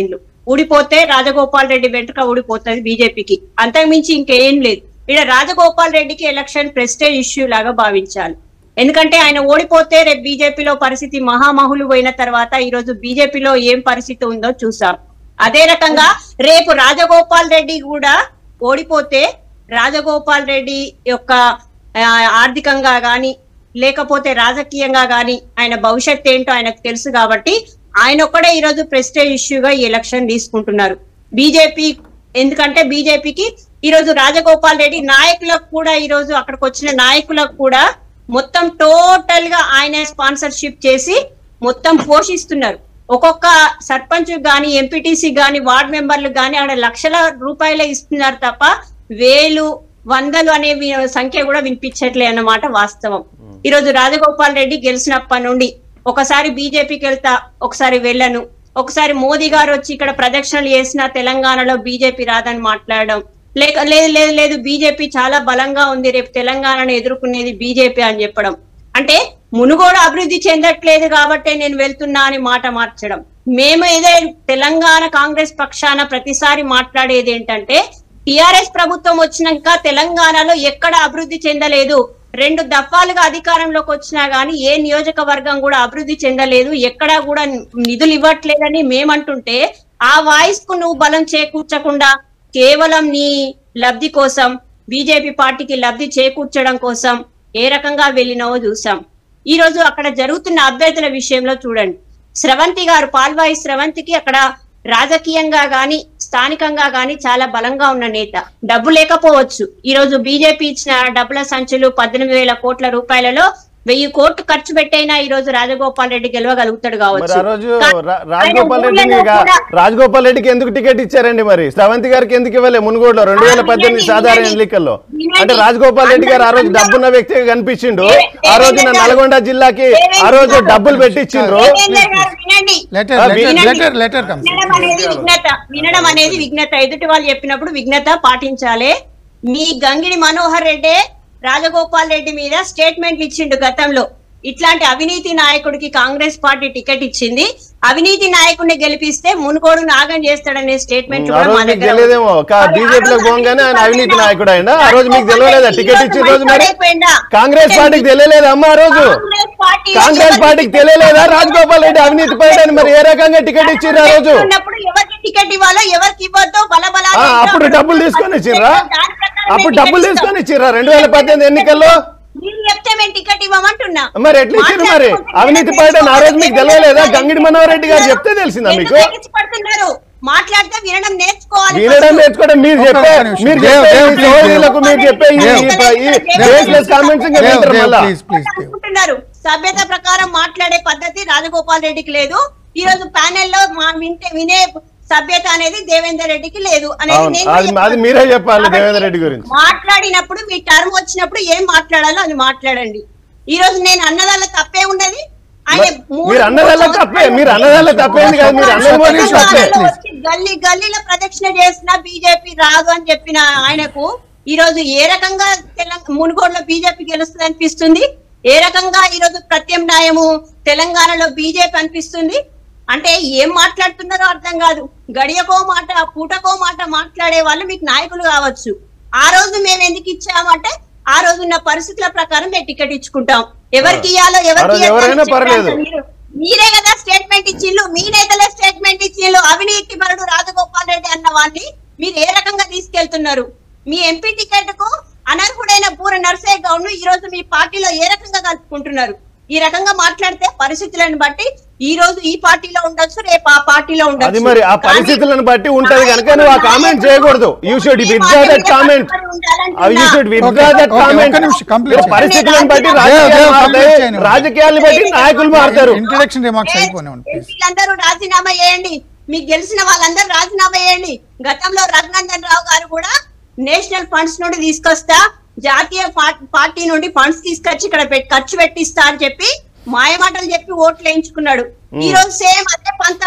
ఊడిపోతే రాజగోపాల్ రెడ్డి వెంట్రుక ఊడిపోతుంది బీజేపీకి అంతకుమించి ఇంకేం లేదు ఇక్కడ రాజగోపాల్ రెడ్డికి ఎలక్షన్ ప్రెస్టేజ్ ఇష్యూ లాగా భావించాలి ఎందుకంటే ఆయన ఓడిపోతే రేపు బీజేపీలో పరిస్థితి మహామహులు పోయిన తర్వాత ఈ రోజు బీజేపీలో ఏం పరిస్థితి ఉందో చూసాం అదే రకంగా రేపు రాజగోపాల్ రెడ్డి కూడా ఓడిపోతే రాజగోపాల్ రెడ్డి యొక్క ఆ, ఆర్థికంగా గాని లేకపోతే రాజకీయంగా గాని ఆయన భవిష్యత్ ఏంటో ఆయనకు తెలుసు కాబట్టి ఆయన ఒక్కడే ఈ రోజు ప్రెస్టేజ్ ఇష్యూగా ఈ ఎలక్షన్ తీసుకుంటున్నారు బీజేపీ ఎందుకంటే బీజేపీకి ఈ రోజు రాజగోపాల్ రెడ్డి నాయకులకు కూడా ఈ రోజు అక్కడికి వచ్చిన నాయకులకు కూడా మొత్తం టోటల్ గా ఆయన స్పాన్సర్షిప్ చేసి మొత్తం పోషిస్తున్నారు ఒక్కొక్క సర్పంచ్ గాని ఎంపీటీసీ గాని వార్డ్ మెంబర్లు గాని ఆడ లక్షల రూపాయలే ఇస్తున్నారు తప్ప వేలు వందలు అనే వి- సంఖ్య కూడా వినిపించట్లే అన్నమాట వాస్తవం ఈ రోజు రాజగోపాల్ రెడ్డి గెలిచినప్పటి నుండి ఒకసారి బీజేపీకి వెళ్తా ఒకసారి వెళ్ళను ఒకసారి మోదీ గారు వచ్చి ఇక్కడ ప్రదక్షిణలు చేసిన తెలంగాణలో బీజేపీ రాదని మాట్లాడడం లేక లేదు లేదు లేదు బీజేపీ చాలా బలంగా ఉంది రేపు తెలంగాణను ఎదుర్కొనేది బీజేపీ అని చెప్పడం అంటే మునుగోడు అభివృద్ధి చెందట్లేదు కాబట్టే నేను వెళ్తున్నా అని మాట మార్చడం మేము ఏదో తెలంగాణ కాంగ్రెస్ పక్షాన ప్రతిసారి మాట్లాడేది ఏంటంటే టిఆర్ఎస్ ప్రభుత్వం వచ్చినాక తెలంగాణలో ఎక్కడ అభివృద్ధి చెందలేదు రెండు దఫాలుగా అధికారంలోకి వచ్చినా గానీ ఏ నియోజకవర్గం కూడా అభివృద్ధి చెందలేదు ఎక్కడా కూడా నిధులు ఇవ్వట్లేదని మేమంటుంటే ఆ వాయిస్ కు నువ్వు బలం చేకూర్చకుండా కేవలం నీ లబ్ధి కోసం బీజేపీ పార్టీకి లబ్ధి చేకూర్చడం కోసం ఏ రకంగా వెళ్ళినావో చూసాం ఈ రోజు అక్కడ జరుగుతున్న అభ్యర్థుల విషయంలో చూడండి స్రవంతి గారు పాల్వాయి స్రవంతికి అక్కడ రాజకీయంగా గాని స్థానికంగా గాని చాలా బలంగా ఉన్న నేత డబ్బు లేకపోవచ్చు ఈ రోజు బీజేపీ ఇచ్చిన డబ్బుల సంచులు పద్దెనిమిది వేల కోట్ల రూపాయలలో వెయ్యి కోట్లు ఖర్చు పెట్టైనా ఈ రోజు రాజగోపాల్ రెడ్డి గెలవగలుగుతాడు మరి కావచ్చు ఆ రోజు కానీ రా- ఆయన రాజగోపాల్ రెడ్డిని ఊళ్ళలో గా- కూడా రాజగోపాల్ రెడ్డికి ఎందుకు టికెట్ ఇచ్చారండి మరి శ్రవంతి గారికి ఎందుకు ఇవ్వలే మునుగోడులో రెండు వేల వినండి, పద్దెనిమిది సాధారణ వినండి. ఎన్నికల్లో వినండి. అంటే రాజగోపాల్ రెడ్డి గారు ఆ రోజు అందరూ- డబ్బున్న వ్యక్తిగా కనిపించిండు దే- ఆ రోజున దేవేంద్ర గారు- నల్గొండ జిల్లాకి ఆ రోజు దేవేంద్ర డబ్బులు గారు- పెట్టించిండ్రు దేవేంద్ర గారు వినండి లెటర్ ఆ, లెటర్ వినండి. లెటర్ లెటర్ కమ్స్ వినడం అనేది విఘ్నత వినడం అనేది విఘ్నత ఎదుటి వాళ్ళు చెప్పినప్పుడు విఘ్నత పాటించాలి మీ గంగిడి మనోహర్ రెడ్డి రాజగోపాల్ రెడ్డి మీద స్టేట్మెంట్లు ఇచ్చిండు గతంలో ఇట్లాంటి అవినీతి నాయకుడికి కాంగ్రెస్ పార్టీ టికెట్ ఇచ్చింది అవినీతి నాయకుడిని గెలిపిస్తే మునుకోడు నాగం చేస్తాడనే స్టేట్మెంట్ ఆ రోజు మీకు తెలియదేమో బీజేపీలోకి పోగానే ఆయన అవినీతి నాయకుడు అయినా ఆ రోజు మీకు తెలియలేదా టికెట్ ఇచ్చిన రోజు మరి కాంగ్రెస్ పార్టీకి తెలియలేదా అమ్మా ఆ రోజు కాంగ్రెస్ పార్టీకి తెలియలేదా రాజగోపాల్ రెడ్డి అవినీతి పైడని మరి ఏ రకంగా టికెట్ ఇచ్చిండ్రు ఆ రోజు ఉన్నప్పుడు ఎవరికి టికెట్ ఇవ్వాలో ఎవరికి ఇవ్వద్దో బలబలా ఆ, అప్పుడు డబ్బులు తీసుకొని ఇచ్చిర్రా అప్పుడు డబ్బులు తీసుకొని ఇచ్చిర్రా రెండు వేల పద్దెనిమిది ఎన్నికల్లో మీరు చెప్తే మేము టికెట్ ఇవ్వమంటున్నా మరి ఎట్లా ఇచ్చారు మరి అవినీతి పైడని ఆ రోజు మీకు తెలియలేదా గంగిడి మనోహర్ రెడ్డి గారు చెప్తే తెలిసిందా మీకు ఎందుకు ఎక్కించబడుతున్నారు? మాట్లాడితే వినడం నేర్చుకోవాలి వినడం first. నేర్చుకోవడం మీరు ఒక్క చెప్పే నిమిషం. మీరు దేవ్, చెప్పే దేవ్, ఈ please, సోదరులకు మీరు చెప్పే ఈ- దేవ్. ఈ బేస్లెస్ కామెంట్స్ ఇంకా దేవ్, వింటారు దేవ్, మళ్ళా ప్లీజ్ ప్లీజ్ దేవ్ అనుకుంటున్నారు సభ్యత ప్రకారం మాట్లాడే పద్ధతి రాజగోపాల్ రెడ్డికి లేదు ఈ రోజు ప్యానెల్ లో మా వింటే వినే సభ్యత అనేది దేవేందర్ రెడ్డికి లేదు అనేది అవును నేను అది కూడా అది మీరే చెప్పాలి కాబట్టి దేవేంద్ర రెడ్డి గురించి మాట్లాడినప్పుడు మీ టర్మ్ వచ్చినప్పుడు ఏం మాట్లాడాలో అది మాట్లాడండి ఈ రోజు నేను అన్నదాల తప్పే ఉన్నది ఆయన మరి మూడు- మీరు అన్నదల్లా మూడు తప్పే మీరు అన్నదల్లా తప్పేంది కాదు మీరు అన్నది కూడా నిమిషం, తప్పే please. వచ్చి గల్లీ గల్లీలో ప్రదక్షిణ చేసిన బీజేపీ రాదు అని చెప్పిన ఆయనకు ఈ రోజు ఏ రకంగా తెలంగాణ మునుగోడులో బీజేపీ గెలుస్తుంది అనిపిస్తుంది ఏ రకంగా ఈ రోజు ప్రత్యామ్నాయము తెలంగాణలో బీజేపీ అనిపిస్తుంది అంటే ఏం మాట్లాడుతున్నారో అర్థం కాదు గడియకో మాట పూటకో మాట మాట్లాడే వాళ్ళు మీకు నాయకులు కావచ్చు ఆ రోజు మేము ఎందుకు ఇచ్చామంటే ఆ రోజు ఉన్న పరిస్థితుల ప్రకారం మేము టికెట్ ఇచ్చుకుంటాం ఎవరికి ఇయ్యాలో ఆ రోజు ఎవరికి ఎవరైనా ఇయ్యాలో పర్లేదు. చెప్పాలి మీరు. మీరే కదా స్టేట్మెంట్ ఇచ్చిళ్ళు మీ నేతలే స్టేట్మెంట్ ఇచ్చిళ్ళు అవినీతి పరుడు రాజగోపాల్ రెడ్డి అన్న వాడిని మీరు ఏ రకంగా తీసుకెళ్తున్నారు మీ ఎంపీ టికెట్ కు అనర్హుడైన పూర నర్సయ్య గౌడ్ ను ఈ రోజు మీ పార్టీలో ఏ రకంగా కలుపుకుంటున్నారు ఈ రకంగా మాట్లాడితే పరిస్థితులను బట్టి ఈ రోజు ఈ పార్టీలో ఉండొచ్చు రేపు ఆ పార్టీలో ఉండొచ్చు అది మరి ఆ కానీ పరిస్థితులను బట్టి ఉంటది కనుక నువ్వు ఆ కామెంట్ చేయకూడదు you should withdraw that comment you should withdraw that Okay, comment ఒక్క నిమిషం, complete చేయండి. పరిస్థితులను బట్టి దేవ్, రాజకీయాలు దేవ్, complete మారుతాయి చేయండి. రాజకీయాలను బట్టి నాయకులు మారుతారు ఇంట్రడక్షన్ రిమార్క్స్ అయిపోయినాయి ప్లీజ్ ఎంపీలందరూ రాజీనామా చేయండి మీకు గెలిచిన వాళ్ళందరూ రాజీనామా చేయండి గతంలో రఘునందన్ రావు గారు కూడా నేషనల్ ఫండ్స్ నుండి తీసుకొస్తా జాతీయ పా- పార్టీ నుండి ఫండ్స్ తీసుకొచ్చి ఇక్కడ పెట్- ఖర్చు పెట్టిస్తా అని చెప్పి మాయమాటలు చెప్పి ఓట్లు వేయించుకున్నాడు ఈ రోజు సేమ్ అదే పంతాలో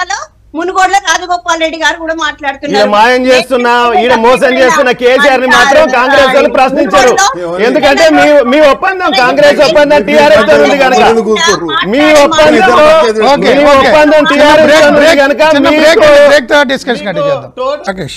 మునుగోడ్ల రాజగోపాల్ రెడ్డి గారు కూడా ఈడ మాట్లాడుతున్నారు మాయం చేస్తున్నా ఈడ మోసం చేస్తున్న కేసీఆర్ ని మాత్రం కాంగ్రెస్ వాళ్ళు ప్రశ్నించరు ఎందుకంటే మీ మీ ఒప్పందం కాంగ్రెస్ ఒప్పందం టీఆర్ఎస్ తో ఉంది కనుక మీ ఒప్పందం ఓకే మీ ఓకే ఒప్పందం టీఆర్ఎస్ తో ఉంది కనుక చిన్న బ్రేక్ మీకు బ్రేక్ తర్వాత డిస్కషన్ కంటిన్యూ మీకు చేద్దాం టోటల్- రాకేష్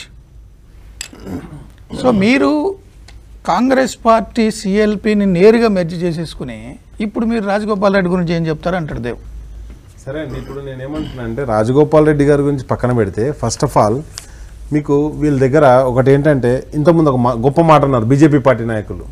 సో మీరు కాంగ్రెస్ పార్టీ సిఎల్పిని నేరుగా మెర్జ్ చేసేసుకుని ఇప్పుడు మీరు రాజగోపాల్ రెడ్డి గురించి ఏం చెప్తారు అంటాడు దేవ్ సరే అండి ఇప్పుడు నేను ఏమంటున్నా అంటే రాజగోపాల్ రెడ్డి గారి గురించి పక్కన పెడితే ఫస్ట్ ఆఫ్ ఆల్ మీకు వీళ్ళ దగ్గర ఒకటి ఏంటంటే ఇంతకుముందు ఒక మా- గొప్ప మాట అన్నారు బీజేపీ పార్టీ నాయకులు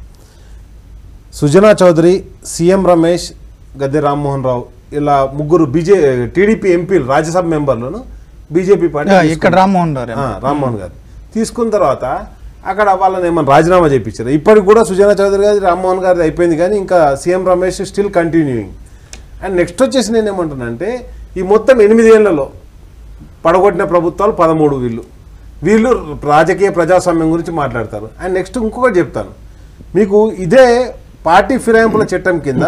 సుజనా చౌదరి సీఎం రమేష్ గద్దె రామ్మోహన్ రావు ఇలా ముగ్గురు బీజే టీడీపీ ఎంపీలు రాజ్యసభ మెంబర్లను బీజేపీ పార్టీ యా, ఇక్కడ తీసుకుంది. రామ్మోహన్ గారు ఆ, రామ్మోహన్ గారు తీసుకున్న తర్వాత అక్కడ వాళ్ళని ఏమన్నా రాజీనామా చేయించారు ఇప్పటికి కూడా సుజనా చౌదరి గారి రామ్మోహన్ గారిది అయిపోయింది కానీ ఇంకా CM Ramesh still continuing and next వచ్చేసి నేను ఏమంటున్నానంటే ఈ మొత్తం ఎనిమిది ఏళ్లలో పడగొట్టిన ప్రభుత్వాలు పదమూడు వీళ్ళు వీళ్ళు రాజకీయ ప్రజాస్వామ్యం గురించి మాట్లాడతారు అండ్ నెక్స్ట్ ఇంకొకటి చెప్తాను మీకు ఇదే పార్టీ ఫిరాయింపుల చట్టం కింద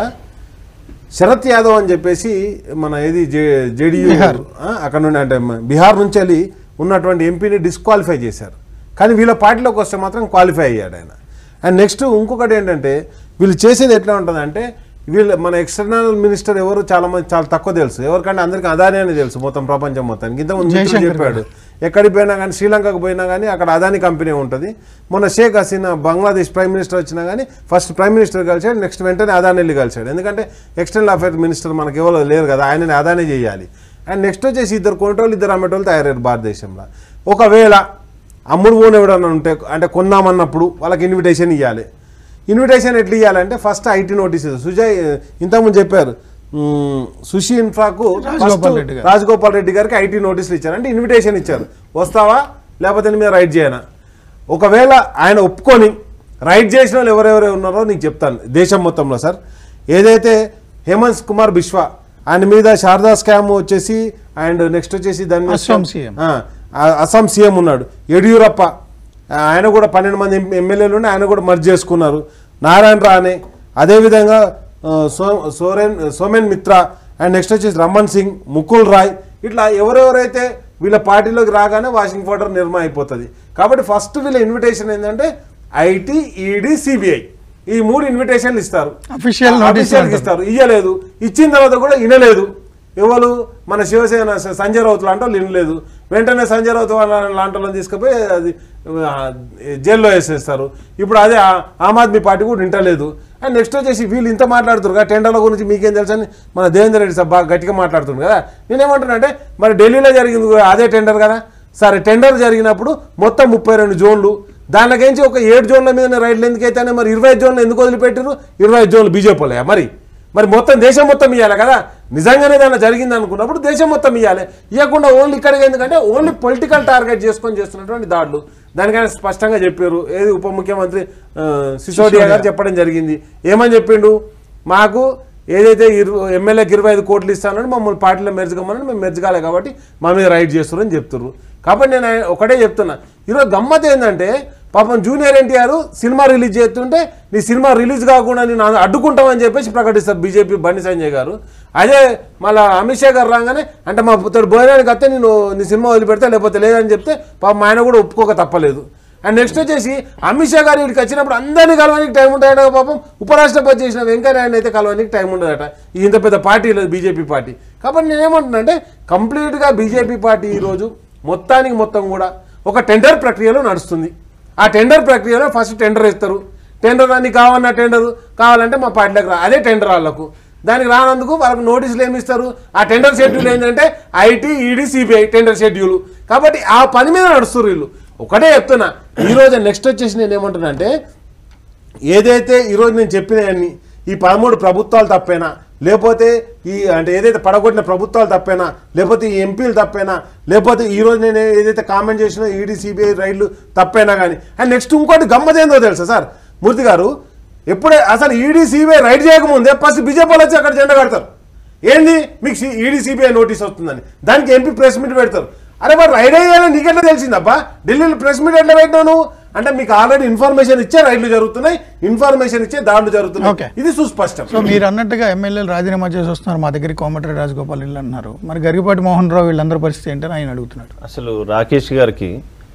శరత్ యాదవ్ అని చెప్పేసి మన ఏది జేడీయూ అక్కడ నుండి అంటే మ- బీహార్ నుంచి వెళ్ళి ఉన్నటువంటి ఎంపీని డిస్క్వాలిఫై చేశారు కానీ వీళ్ళ పార్టీలోకి వస్తే మాత్రం క్వాలిఫై అయ్యాడు ఆయన అండ్ నెక్స్ట్ ఇంకొకటి ఏంటంటే వీళ్ళు చేసేది ఎట్లా ఉంటుందంటే వీళ్ళు మన ఎక్స్టర్నల్ మినిస్టర్ ఎవరు చాలా మంది చాలా తక్కువ తెలుసు ఎవరికంటే అందరికీ అదాని అని తెలుసు మొత్తం ప్రపంచం మొత్తానికి ఇంతకుముందు మిత్రుడు జయశంకర్ చెప్పాడు ఎక్కడికి పోయినా కానీ శ్రీలంకకు పోయినా కానీ అక్కడ అదాని కంపెనీ ఉంటుంది మొన్న షేక్ హసీనా బంగ్లాదేశ్ ప్రైమ్ మినిస్టర్ వచ్చినా కానీ ఫస్ట్ ప్రైమ్ మినిస్టర్ కలిసాడు నెక్స్ట్ వెంటనే అదాని వెళ్ళి కలిసాడు ఎందుకంటే ఎక్స్టర్నల్ అఫైర్ మినిస్టర్ మనకి ఎవరు లేరు కదా ఆయనని అదానే చేయాలి అండ్ నెక్స్ట్ వచ్చేసి ఇద్దరు కొనేటోళ్ళు ఇద్దరు అమ్మేటోళ్ళు తయారయ్యారు భారతదేశంలో ఒకవేళ అమ్ముడు పోను ఎవడన్నా ఉంటే అంటే కొన్నామన్నప్పుడు వాళ్ళకి ఇన్విటేషన్ ఇవ్వాలి ఇన్విటేషన్ ఎట్లా ఇవ్వాలంటే ఫస్ట్ ఐటీ నోటీస్ సుజయ్ ఇంతకుముందు చెప్పారు మ్, సుషి ఇన్ఫ్రాకు రాజగోపాల్ రెడ్డి గారు. రాజగోపాల్ రెడ్డి గారికి ఐటీ నోటీసులు ఇచ్చారు అంటే ఇన్విటేషన్ ఇచ్చారు వస్తావా లేకపోతే నీ మీద రైట్ చేయనా ఒకవేళ ఆయన ఒప్పుకొని రైట్ చేసిన వాళ్ళు ఎవరెవరు ఉన్నారో నీకు చెప్తాను దేశం మొత్తంలో సార్ ఏదైతే హేమంత్ కుమార్ బిశ్వా ఆయన మీద శారదా స్కామ్ వచ్చేసి అండ్ నెక్స్ట్ వచ్చేసి దాని మీద అస్సాం సీఎం. ఆ, ఆ, అస్సాం సీఎం ఉన్నాడు యడియూరప్ప ఆ, ఆయన కూడా పన్నెండు మంది ఎం- ఎమ్మెల్యేలు ఉండి ఆయన కూడా మర్జ్ చేసుకున్నారు నారాయణ రాణే అదేవిధంగా ఆ, సో సోరెన్ సోమెన్ మిత్రా అండ్ నెక్స్ట్ వచ్చేసి రమణ్ సింగ్ ముకుల్ రాయ్ ఇట్లా ఎవరెవరైతే వీళ్ళ పార్టీలోకి రాగానే వాషింగ్ పౌడర్ నిర్మా అయిపోతుంది కాబట్టి ఫస్ట్ వీళ్ళ ఇన్విటేషన్ ఏంటంటే ఐటీ ఈడీ సిబిఐ ఈ మూడు ఇన్విటేషన్లు ఇస్తారు Official notice Official కి అంటారు. ఇస్తారు ఇయ్యలేదు ఇచ్చిన తర్వాత కూడా వినలేదు ఎవరు మన శివసేన స- సంజయ్ రౌత్ లాంటి వాళ్ళు వినలేదు వెంటనే సంజయ్ రౌత్ వాళ్ళ లాంటి వాళ్ళని తీసుకుపోయి అది ఆ, జైల్లో వేసేస్తారు ఇప్పుడు అదే ఆ- ఆమ్ ఆద్మీ పార్టీ కూడా వింటలేదు అండ్ నెక్స్ట్ వచ్చేసి వీళ్ళు ఇంత మాట్లాడుతున్నారు కదా టెండర్ల గురించి మీకేం తెలుసు అని మన దేవేందర్ రెడ్డి సార్ బాగా గట్టిగా మాట్లాడుతుంది కదా నేనేమంటున్నా అంటే మరి ఢిల్లీలో జరిగింది కూడా అదే టెండర్ కదా సరే టెండర్ జరిగినప్పుడు మొత్తం ముప్పై రెండు జోన్లు దానికేంచి ఒక ఏడు జోన్ల మీద రైడ్లు ఎందుకైతేనే మరి ఇరవై ఐదు జోన్లు ఎందుకు వదిలిపెట్టారు ఇరవై ఐదు జోన్లు బీజేపీ వాళ్ళయా మరి మరి మొత్తం దేశం మొత్తం ఇవ్వాలి కదా నిజంగానే దానిలో జరిగింది అనుకున్నప్పుడు దేశం మొత్తం ఇవ్వాలి ఇవ్వకుండా ఓన్లీ ఇక్కడికి ఎందుకంటే ఓన్లీ పొలిటికల్ టార్గెట్ చేసుకొని చేస్తున్నటువంటి దాడులు దానికైనా స్పష్టంగా చెప్పారు ఏది ఉప ముఖ్యమంత్రి ఆ, సిసోడియా గారు చెప్పడం జరిగింది ఏమని చెప్పిండు మాకు ఏదైతే ఇరు ఎమ్మెల్యేకి ఇరవై ఐదు కోట్లు ఇస్తానని మమ్మల్ని పార్టీలో మెరుచుకోమని మేము మెరుచుకోలే కాబట్టి మా మీద రైడ్ చేస్తున్నారని చెప్తున్నారు కాబట్టి నేను ఆయన ఒకటే చెప్తున్నా ఈరోజు గమ్మత్ ఏంటంటే పాపం జూనియర్ ఎన్టీఆర్ సినిమా రిలీజ్ చేస్తుంటే నీ సినిమా రిలీజ్ కాకుండా నేను అడ్డుకుంటామని చెప్పేసి ప్రకటిస్తారు బీజేపీ బండి సంజయ్ గారు అదే మళ్ళీ అమిత్ షా గారు రాగానే అంటే మా పుత్రుడు భోజనానికి వస్తే నేను నీ సినిమా వదిలిపెడతా లేకపోతే లేదని చెప్తే పాపం ఆయన కూడా ఒప్పుకోక తప్పలేదు అండ్ నెక్స్ట్ వచ్చేసి అమిత్ షా గారు ఇక్కడికి వచ్చినప్పుడు అందరినీ కలవడానికి టైం ఉంటాయట పాపం ఉపరాష్ట్రపతి చేసిన వెంకయ్య నాయుడు అయితే కలవడానికి టైం ఉండదట ఈ ఇంత పెద్ద పార్టీ లేదు బీజేపీ పార్టీ కాబట్టి నేనేమంటున్నా అంటే కంప్లీట్గా బీజేపీ పార్టీ ఈరోజు మొత్తానికి మొత్తం కూడా ఒక టెండర్ ప్రక్రియలో నడుస్తుంది ఆ టెండర్ ప్రక్రియలో ఫస్ట్ టెండర్ ఇస్తారు టెండర్ అన్ని కావాలన్న టెండర్ కావాలంటే మా పార్టీలకు రా అదే టెండర్ వాళ్ళకు దానికి రానందుకు వాళ్ళకు నోటీసులు ఏమి ఇస్తారు ఆ టెండర్ షెడ్యూల్ ఏంటంటే IT ED CBI tender schedule కాబట్టి ఆ పని మీద నడుస్తారు వీళ్ళు ఒకటే చెప్తున్నా ఈరోజు నెక్స్ట్ వచ్చేసి నేను ఏమంటున్నా అంటే ఏదైతే ఈరోజు నేను చెప్పినవన్నీ ఈ పదమూడు ప్రభుత్వాలు తప్పేనా లేకపోతే ఈ అంటే ఏదైతే పడగొట్టిన ప్రభుత్వాలు తప్పేనా లేకపోతే ఈ ఎంపీలు తప్పేనా లేకపోతే ఈరోజు నేను ఏదైతే కామెంట్ చేసినా ఈడీ సిబిఐ రైళ్లు తప్పేనా కానీ అండ్ నెక్స్ట్ ఇంకోటి గమ్మతేందో తెలుసా సార్ మూర్తి గారు ఎప్పుడే అసలు ఈడీ సిబిఐ రైడ్ చేయకముందే ఫస్ట్ బీజేపీ వాళ్ళు వచ్చి అక్కడ జెండా కడతారు ఏంది మీకు ఈడీ సిబిఐ నోటీస్ వస్తుందని దానికి ఎంపీ ప్రెస్ మీట్ పెడతారు అరే మరి రైడ్ అయ్యాలని నీకెట్లా తెలిసిందబ్బా ఢిల్లీలో ప్రెస్ మీట్ ఎట్లా పెట్టినావు నువ్వు అంటే మీకు ఆల్రెడీ ఇన్ఫర్మేషన్ ఇచ్చే రైళ్లు జరుగుతున్నాయి ఇన్ఫర్మేషన్ ఇచ్చే దాడులు Okay. జరుగుతున్నాయి ఇది సుస్పష్టం సో మీరు అన్నట్టుగా ఎమ్మెల్యేలు రాజీనామా చేసి వస్తున్నారు మా దగ్గరికి కోమటిరెడ్డి రాజగోపాల్ ఇల్లు అన్నారు మరి గరిపాటి మోహన్ రావు వీళ్ళందరి పరిస్థితి ఏంటని ఆయన అడుగుతున్నాడు అసలు రాకేష్ గారికి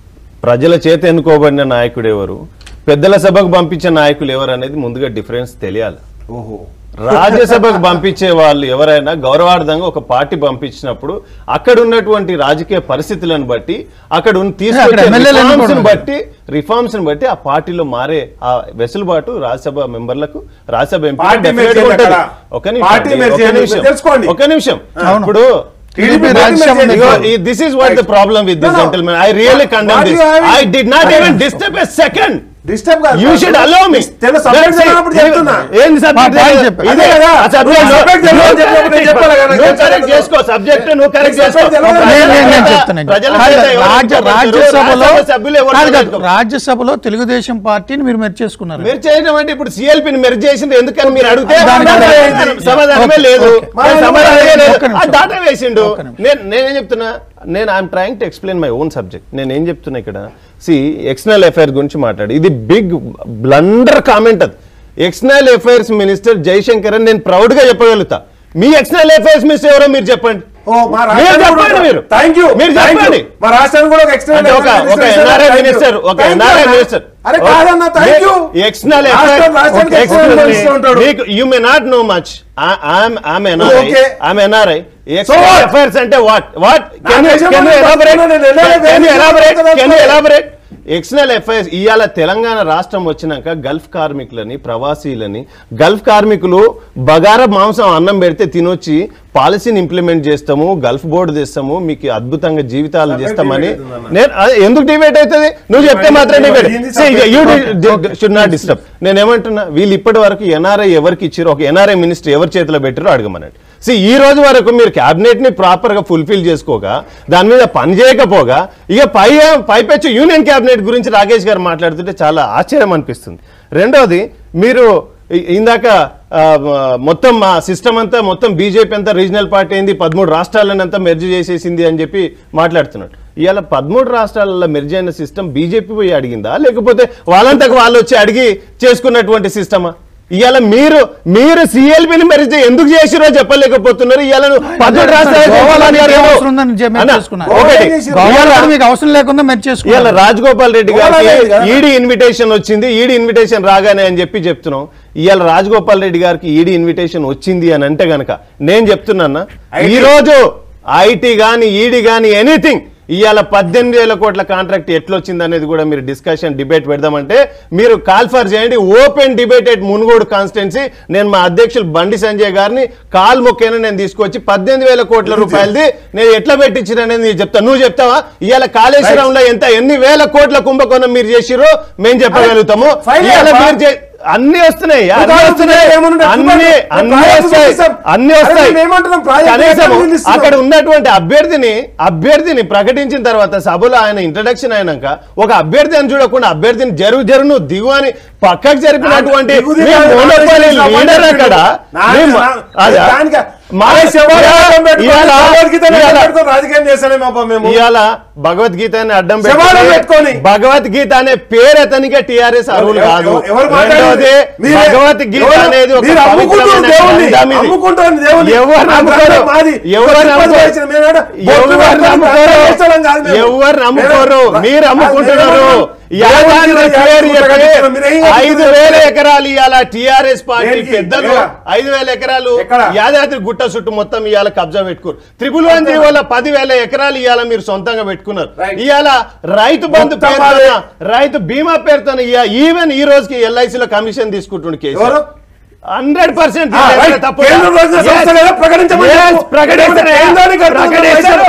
ప్రజల చేత ఎన్నుకోబడిన నాయకుడు ఎవరు పెద్దల సభకు పంపించే నాయకులు ఎవరు అనేది ముందుగా డిఫరెన్స్ తెలియాలి ఓహో రాజ్యసభకు పంపించే వాళ్ళు ఎవరైనా గౌరవార్థంగా ఒక పార్టీ పంపించినప్పుడు అక్కడ ఉన్నటువంటి రాజకీయ పరిస్థితులను బట్టి అక్కడ ఉన్న అక్కడ తీసుకొచ్చే ఎమ్మెల్యేలు రిఫార్మ్స్ ఎన్నుకోవడం. బట్టి రిఫార్మ్స్ బట్టి ఆ పార్టీలో మారే ఆ వెసులుబాటు రాజ్యసభ మెంబర్లకు రాజ్యసభ ఎంపీలకు పార్టీ definitely మెర్జీ ఉంటది. అక్కడ. ఒక నిమిషం పార్టీ అండి, మెర్జీ ఒక అని నిమిషం. తెలుసుకోండి. ఒక నిమిషం అవును. ఇప్పుడు టీడీపీ పార్టీ రాజ్యసభ మెర్జీ ఎన్నికలు. ఇదిగో, this is what the problem with this No, no. gentleman. I really condemn What this. you have- I did not even disturb a second. Disturb కాదు You should allow me. తెలు subject That's it. తెలియనప్పుడు చెప్తున్నా ఏంది subject మా point తెలియదు? చెప్పు. ఇదే అదే కదా. ఆ subject నువ్వు లో- subject తెలియదు అని చెప్పినప్పుడు నేను చెప్పాలి కదా. నువ్వు నేను correct చెప్పాలి. చేసుకో సబ్జెక్ట్ నువ్వు కరెక్ట్ నీకు చేసుకో subject తెలియదు. ప్రజల నేను- నేను- నేను చేత- చెప్తాను ప్రజల కాదు, చేత ఎవరు రాజ్య ఎన్నుకోబడతారు? రాజ్యసభలో రాజ్యసభ సభ్యులు ఎవరు కాదు, కాదు, ఎన్నుకోబడతారు? రాజ్యసభలో తెలుగుదేశం పార్టీని మీరు మెచ్చేసుకున్నారు మీరు చేయడం అంటే ఇప్పుడు సిఎల్పిని మెరుగు చేసింది ఎందుకని మీరు అడిగితే దానికి సమాధానం- సమాధానమే ఓకే, లేదు ఓకే. మరి సమాధానమే లేదు ఒక్క నిమిషం. ఆ డాటా వేసిండు ఒక్క నిమిషం. నేను నేనేం చెప్తున్నా నేను I'm trying to explain my own subject నేను ఏం చెప్తున్నా ఇక్కడ సి ఎక్స్టర్నల్ అఫైర్స్ గురించి మాట్లాడు ఇది బిగ్ బ్లండర్ కామెంట్ అది ఎక్స్టర్నల్ అఫైర్స్ మినిస్టర్ జైశంకర్ అని నేను ప్రౌడ్ గా చెప్పగలుగుతా మీ ఎక్స్టర్నల్ అఫైర్స్ మినిస్టర్ ఎవరో మీరు చెప్పండి ఓ మా మీరు రాష్ట్రానికి చెప్పండి కూడా- మీరు. Thank you. మీరు Thank you. చెప్పండి. మా రాష్ట్రానికి కూడా ఒక external అంటే ఒక- affairs ఒక minister NRI Thank you. minister, ఒక Thank you NRI అన్న. minister. అరే కాదన్న థ్యాంక్ యూ ఎక్స్టర్నల్ రాష్ట్రం- రాష్ట్రానికి external minister ఉంటాడు. You may not know much I'm I'm Okay. I'm NRI what? External affairs అంటే వాట్ వాట్ కెన్ నా యు దేశంలో కెన్ యు నేను ఎలాబరేట్ బతుకుతున్నాను, నేను NRI కెన్ యు వేరే ఎలాబరేట్ దేశంలో కెన్ యు బతుకుతున్నాను. ఎలాబరేట్ ఎక్స్టర్నల్ అఫైర్స్ ఇవాళ తెలంగాణ రాష్ట్రం వచ్చినాక గల్ఫ్ కార్మికులని ప్రవాసీలని గల్ఫ్ కార్మికులు బగార మాంసం అన్నం పెడితే తినొచ్చి పాలసీని ఇంప్లిమెంట్ చేస్తాము గల్ఫ్ బోర్డు తెస్తాము మీకు అద్భుతంగా జీవితాలు Separate చేస్తామని debate అవుతుందన్న. నేను అదే ఎందుకు డిబేట్ అవుతుంది నువ్వు చెప్తే మాత్రం డిబేట్ ఇది separate. షుడ్ నాట్ డిస్టర్బ్ నేను ఏమంటున్నా వీళ్ళు ఇప్పటి వరకు ఎన్ఆర్ఐ ఎవరికి ఇచ్చారో ఒక ఎన్ఆర్ఐ మినిస్టర్ ఎవరి చేతిలో పెట్టారో అడగమనండి సి ఈ రోజు వరకు మీరు క్యాబినెట్ ని ప్రాపర్ గా ఫుల్ఫిల్ చేసుకోగా దాని మీద పని చేయకపోగా ఇక పై పైపెచ్చు యూనియన్ క్యాబినెట్ గురించి రాకేష్ గారు మాట్లాడుతుంటే చాలా ఆశ్చర్యం అనిపిస్తుంది రెండోది మీరు ఇ- ఇందాక ఆ, మొత్తం మా సిస్టమ్ అంతా మొత్తం బీజేపీ అంతా రీజనల్ పార్టీ అయింది పదమూడు రాష్ట్రాలను అంతా మెర్జ్ చేసేసింది అని చెప్పి మాట్లాడుతున్నాడు ఇవాళ పదమూడు రాష్ట్రాలలో మెర్జ్ అయిన సిస్టమ్ బీజేపీ పోయి అడిగిందా లేకపోతే వాళ్ళంతకు వాళ్ళు వచ్చి అడిగి చేసుకున్నటువంటి సిస్టమా ఇవాళ మీరు మీరు సిఎల్పిని మెరిజ్ ఎందుకు చేసిరో చెప్పలేకపోతున్నారు ఇవాళ నువ్వు పదమూడు రాష్ట్రాలు గోవాలో మీకు ఏం అవసరం ఉందని చెప్పి అన్న, మెచ్చేసుకున్నారు. ఒకటి. గోవాలో ఇవాళ- మీకు అవసరం లేకుండా ఇవాళ మెచ్చేసుకున్నారు రాజగోపాల్ రెడ్డి గోవాలో లేదు గారికి కదా. ఈడీ ఇన్విటేషన్ వచ్చింది ఈడీ ఇన్విటేషన్ రాగానే అని చెప్పి చెప్తున్నాం ఇవాళ రాజగోపాల్ రెడ్డి గారికి ఈడీ ఇన్విటేషన్ వచ్చింది అని అంటే గనక నేను చెప్తున్నా IT. ఈ రోజు ఐటీ గాని ఈడీ గాని ఎనీథింగ్ ఇవాళ పద్దెనిమిది వేల కోట్ల కాంట్రాక్ట్ ఎట్లొచ్చింది అనేది కూడా మీరు డిస్కషన్ డిబేట్ పెడదామంటే మీరు కాల్ఫర్ చేయండి open debate at Munugode constituency నేను మా అధ్యక్షులు బండి సంజయ్ గారిని కాల్ మొక్కైనా నేను తీసుకొచ్చి పద్దెనిమిది వేల కోట్ల రూపాయలది నేను ఎట్లా పెట్టించిన అనేది నేను చెప్తా నువ్వు చెప్తావా ఇవాళ కాళేశ్వరంలో ఎంత ఎన్ని వేల కోట్ల కుంభకోణం మీరు చేసిరో మేము చెప్పగలుగుతాము ఫైల్ ఇవాళ చేయప్పా. మీరు చే- అన్ని వస్తున్నాయి నువ్వు అన్ని కాదు, వస్తున్నాయి ఏమన్నా అన్ని చూడండి. అన్ని ప్రాజెక్టు వస్తాయి చూపిస్తాం. అన్ని అరే వస్తాయి మేము ఏమంటున్నాం? ప్రాజెక్టు కనీసం ఎక్కడ నిలుస్తున్నాం? అక్కడ ఉన్నటువంటి అభ్యర్థిని అభ్యర్థిని ప్రకటించిన తర్వాత సభలో ఆయన ఇంట్రడక్షన్ అయినాక ఒక అభ్యర్థి అని చూడకుండా అభ్యర్థిని జరుగు జరుగు దిగు అని పక్కకు జరిపినటువంటి దిగు దిగు మీ అని monopoly రాజకీయ leader అక్కడ నా- మీ మ- నా- అదా? దానికి- మా- అరే శవాలను అడ్డం పెట్టుకొని, ఇవాళ- భగవద్గీతను అడ్డం ఇవాళ- పెట్టుకొని రాజకీయం చేస్తానేమో అబ్బా మేము ఇవాళ భగవద్గీతని అడ్డం శవాలను పెట్టుకొని. భగవద్గీత అనే పేరు అతనికి టిఆర్ఎస్ అర్హులు ఎవరు- కాదు ఎవరు మాట్లాడారు? రెండోది మీరే- భగవద్గీత ఎవరు- అనేది ఒక మీరు అమ్ముకుంటున్న పవిత్రమైన దేవుణ్ణి, గ్రంథం ఇది. అమ్ముకుంటున్న దేవుణ్ణి. ఎవరు ఆ నమ్ముకోరు గ్రంథం మాది. ఎవరు తిరుపతి నమ్ముకోరు వచ్చిన మేమేడ బొట్టు ఎవరు పెట్టుకొని నమ్ముకోరు ప్రచారం కాదు మేము. ఎవరు నమ్ముకోరు మేము- మీరు అమ్ముకుంటున్నారు మేము- యాదాద్రి దేవుడికి పేరు యాదాద్రి చెప్పి మీరు ఏం ఐదు చెప్తున్నారు? వేల ఎకరాలు ఇవాళ టిఆర్ఎస్ పార్టీ దేనికి? పెద్దలు ఎక్కడ? ఐదు వేల ఎకరాలు ఎక్కడ? యాదాద్రి గుట్ట చుట్టూ మొత్తం ఇవాళ కబ్జా పెట్టుకోరు త్రిపుల్ వన్ వల్ల పదివేల ఎకరాలు ఇవాళ మీరు సొంతంగా పెట్టుకున్నారు Right. ఇవాళ రైతు బంధు మొత్తం పేరుతోన మాదే. రైతు బీమా పేరుతోన ఈవెన్ ఈ రోజుకి ఎల్ఐసిలో కమిషన్ తీసుకుంటుండే కేసు ఎవరు? హండ్రెడ్ పర్సెంట్ ఆ, right. కేంద్ర ప్రభుత్వ సంస్థ కదా, ప్రకటించమని చెప్పు. కేంద్రానికి అర్థం పైసలు.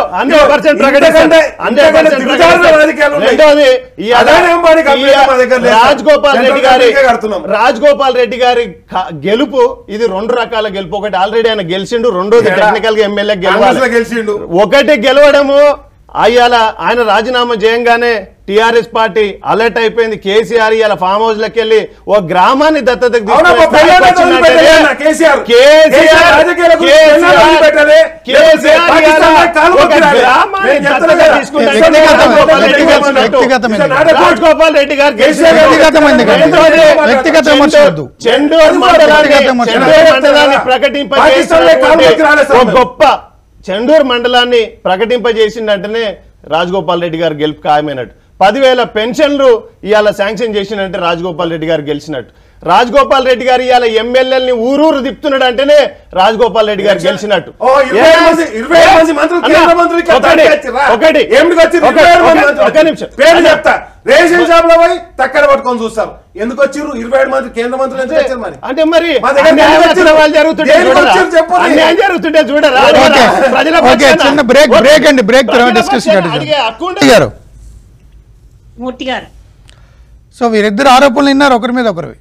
ఇంతకంటే- ఇంతకంటే దిగజారుల రాజకీయాలు ఉన్నాయి. అదాని అంబానీ కంపెనీ మా దగ్గర లేదు. రాజ్ గోపాల్ రెడ్డి సెంట్రల్ గారి బ్యాంకే కడుతున్నాం. రాజ్ గోపాల్ రెడ్డి గారి క- గెలుపు ఇది రెండు రకాల గెలుపు ఒకటి ఆల్రెడీ ఆయన గెలిచిండు రెండోది ఏడా? టెక్నికల్ గా ఎమ్మెల్యే కాంగ్రెస్ లో గెలవాలి గెలిచిండు ఒకటి గెలవడము అయ్యాల ఆయన రాజీనామా చేయంగానే టిఆర్ఎస్ పార్టీ అలర్ట్ అయిపోయింది కేసీఆర్ ఇలా ఫామ్ హౌస్ లకి వెళ్ళి ఓ గ్రామాన్ని దత్తతకు అవునా, తీసుకునే మా పెళ్ళాన్ని స్థాయికి వదిలిపెట్టలే వచ్చిందంటే అన్న కేసీఆర్. కేసీఆర్ కేసీఆర్ రాజకీయాలకు పెళ్ళాన్ని వదిలిపెట్టలే. కేసీఆర్ పాకిస్తాన్ ఇలా కాలు ఒక మొక్కిరాలే. గ్రామాన్ని నేను చెప్తున్నా దత్తతకు కదా. తీసుకుంటే వ్యక్తిగతం- రాజగోపాల్ రెడ్డి గారు వ్యక్తిగతం- ఉన్నట్టు. వ్యక్తిగతమైనది. రాజగోపాల్ రెడ్డి గారు కేసీఆర్ గారు వ్యక్తిగతమైనది కాదు. రెండోది, వ్యక్తిగత విమర్శ వద్దు. చెండూరు అది కూడా మండలాన్ని వ్యక్తిగత విమర్శ. చెండూరు మండలాన్ని పాకిస్తాన్లో కాలు మొక్కి రాలే ప్రకటింపజేసినటువంటి సార్ ఒక గొప్ప చెండూరు మండలాన్ని ప్రకటింపజేసిందంటేనే రాజగోపాల్ రెడ్డి గారు గెలుపు ఖాయమైనట్టు పదివేల పెన్షన్లు ఇవాళ శాంక్షన్ చేసినంటే రాజగోపాల్ రెడ్డి గారు గెలిచినట్టు రాజగోపాల్ రెడ్డి గారు ఇవాళ ఎమ్మెల్యేలని ఊరూరు తిప్పుతున్నాడు అంటేనే రాజగోపాల్ రెడ్డి గారు గెలిచినట్టు ఓ, ఇరవై ఐదు మంది- ఇరవై ఐదు మంది మంత్రులు, అన్న, కేంద్ర మంత్రులు ఇక్కడ ఒకటి, దానికి వచ్చిర్రా? ఒకటి. ఏమిటికి వచ్చిర్రు? ఒక- ఇరవై ఐదు మంది ఒక- మంత్రులు. ఒక నిమిషం. పేర్లు అన్న. చెప్తా రేషన్ షాప్ లో పోయి తక్కడ పట్టుకొని చూస్తారు ఎందుకు వచ్చిర్రు ఇరవై ఏడు మంది కేంద్ర మంత్రులు ఎందుకు వచ్చారు మరి అంటే మరి మా దగ్గర అన్యాయం ఎందుకు వచ్చిన వచ్చారు? వాళ్ళు జరుగుతుంటే దేనికి చూడరా? వచ్చారు చెప్పండి. అన్యాయం జరుగుతుంటే చూడరా ఓకే ప్రజల ఓకే పక్షాన- చిన్న బ్రేక్ బ్రేక్ అండి బ్రేక్ తర్వాత ప్రజల డిస్కషన్ పక్షాన అడిగే హక్కు కంటిన్యూ ఉండదు. గారు మూర్తి గారు సో వీరిద్దరు ఆరోపణలు విన్నారు ఒకరి మీద ఒకరివి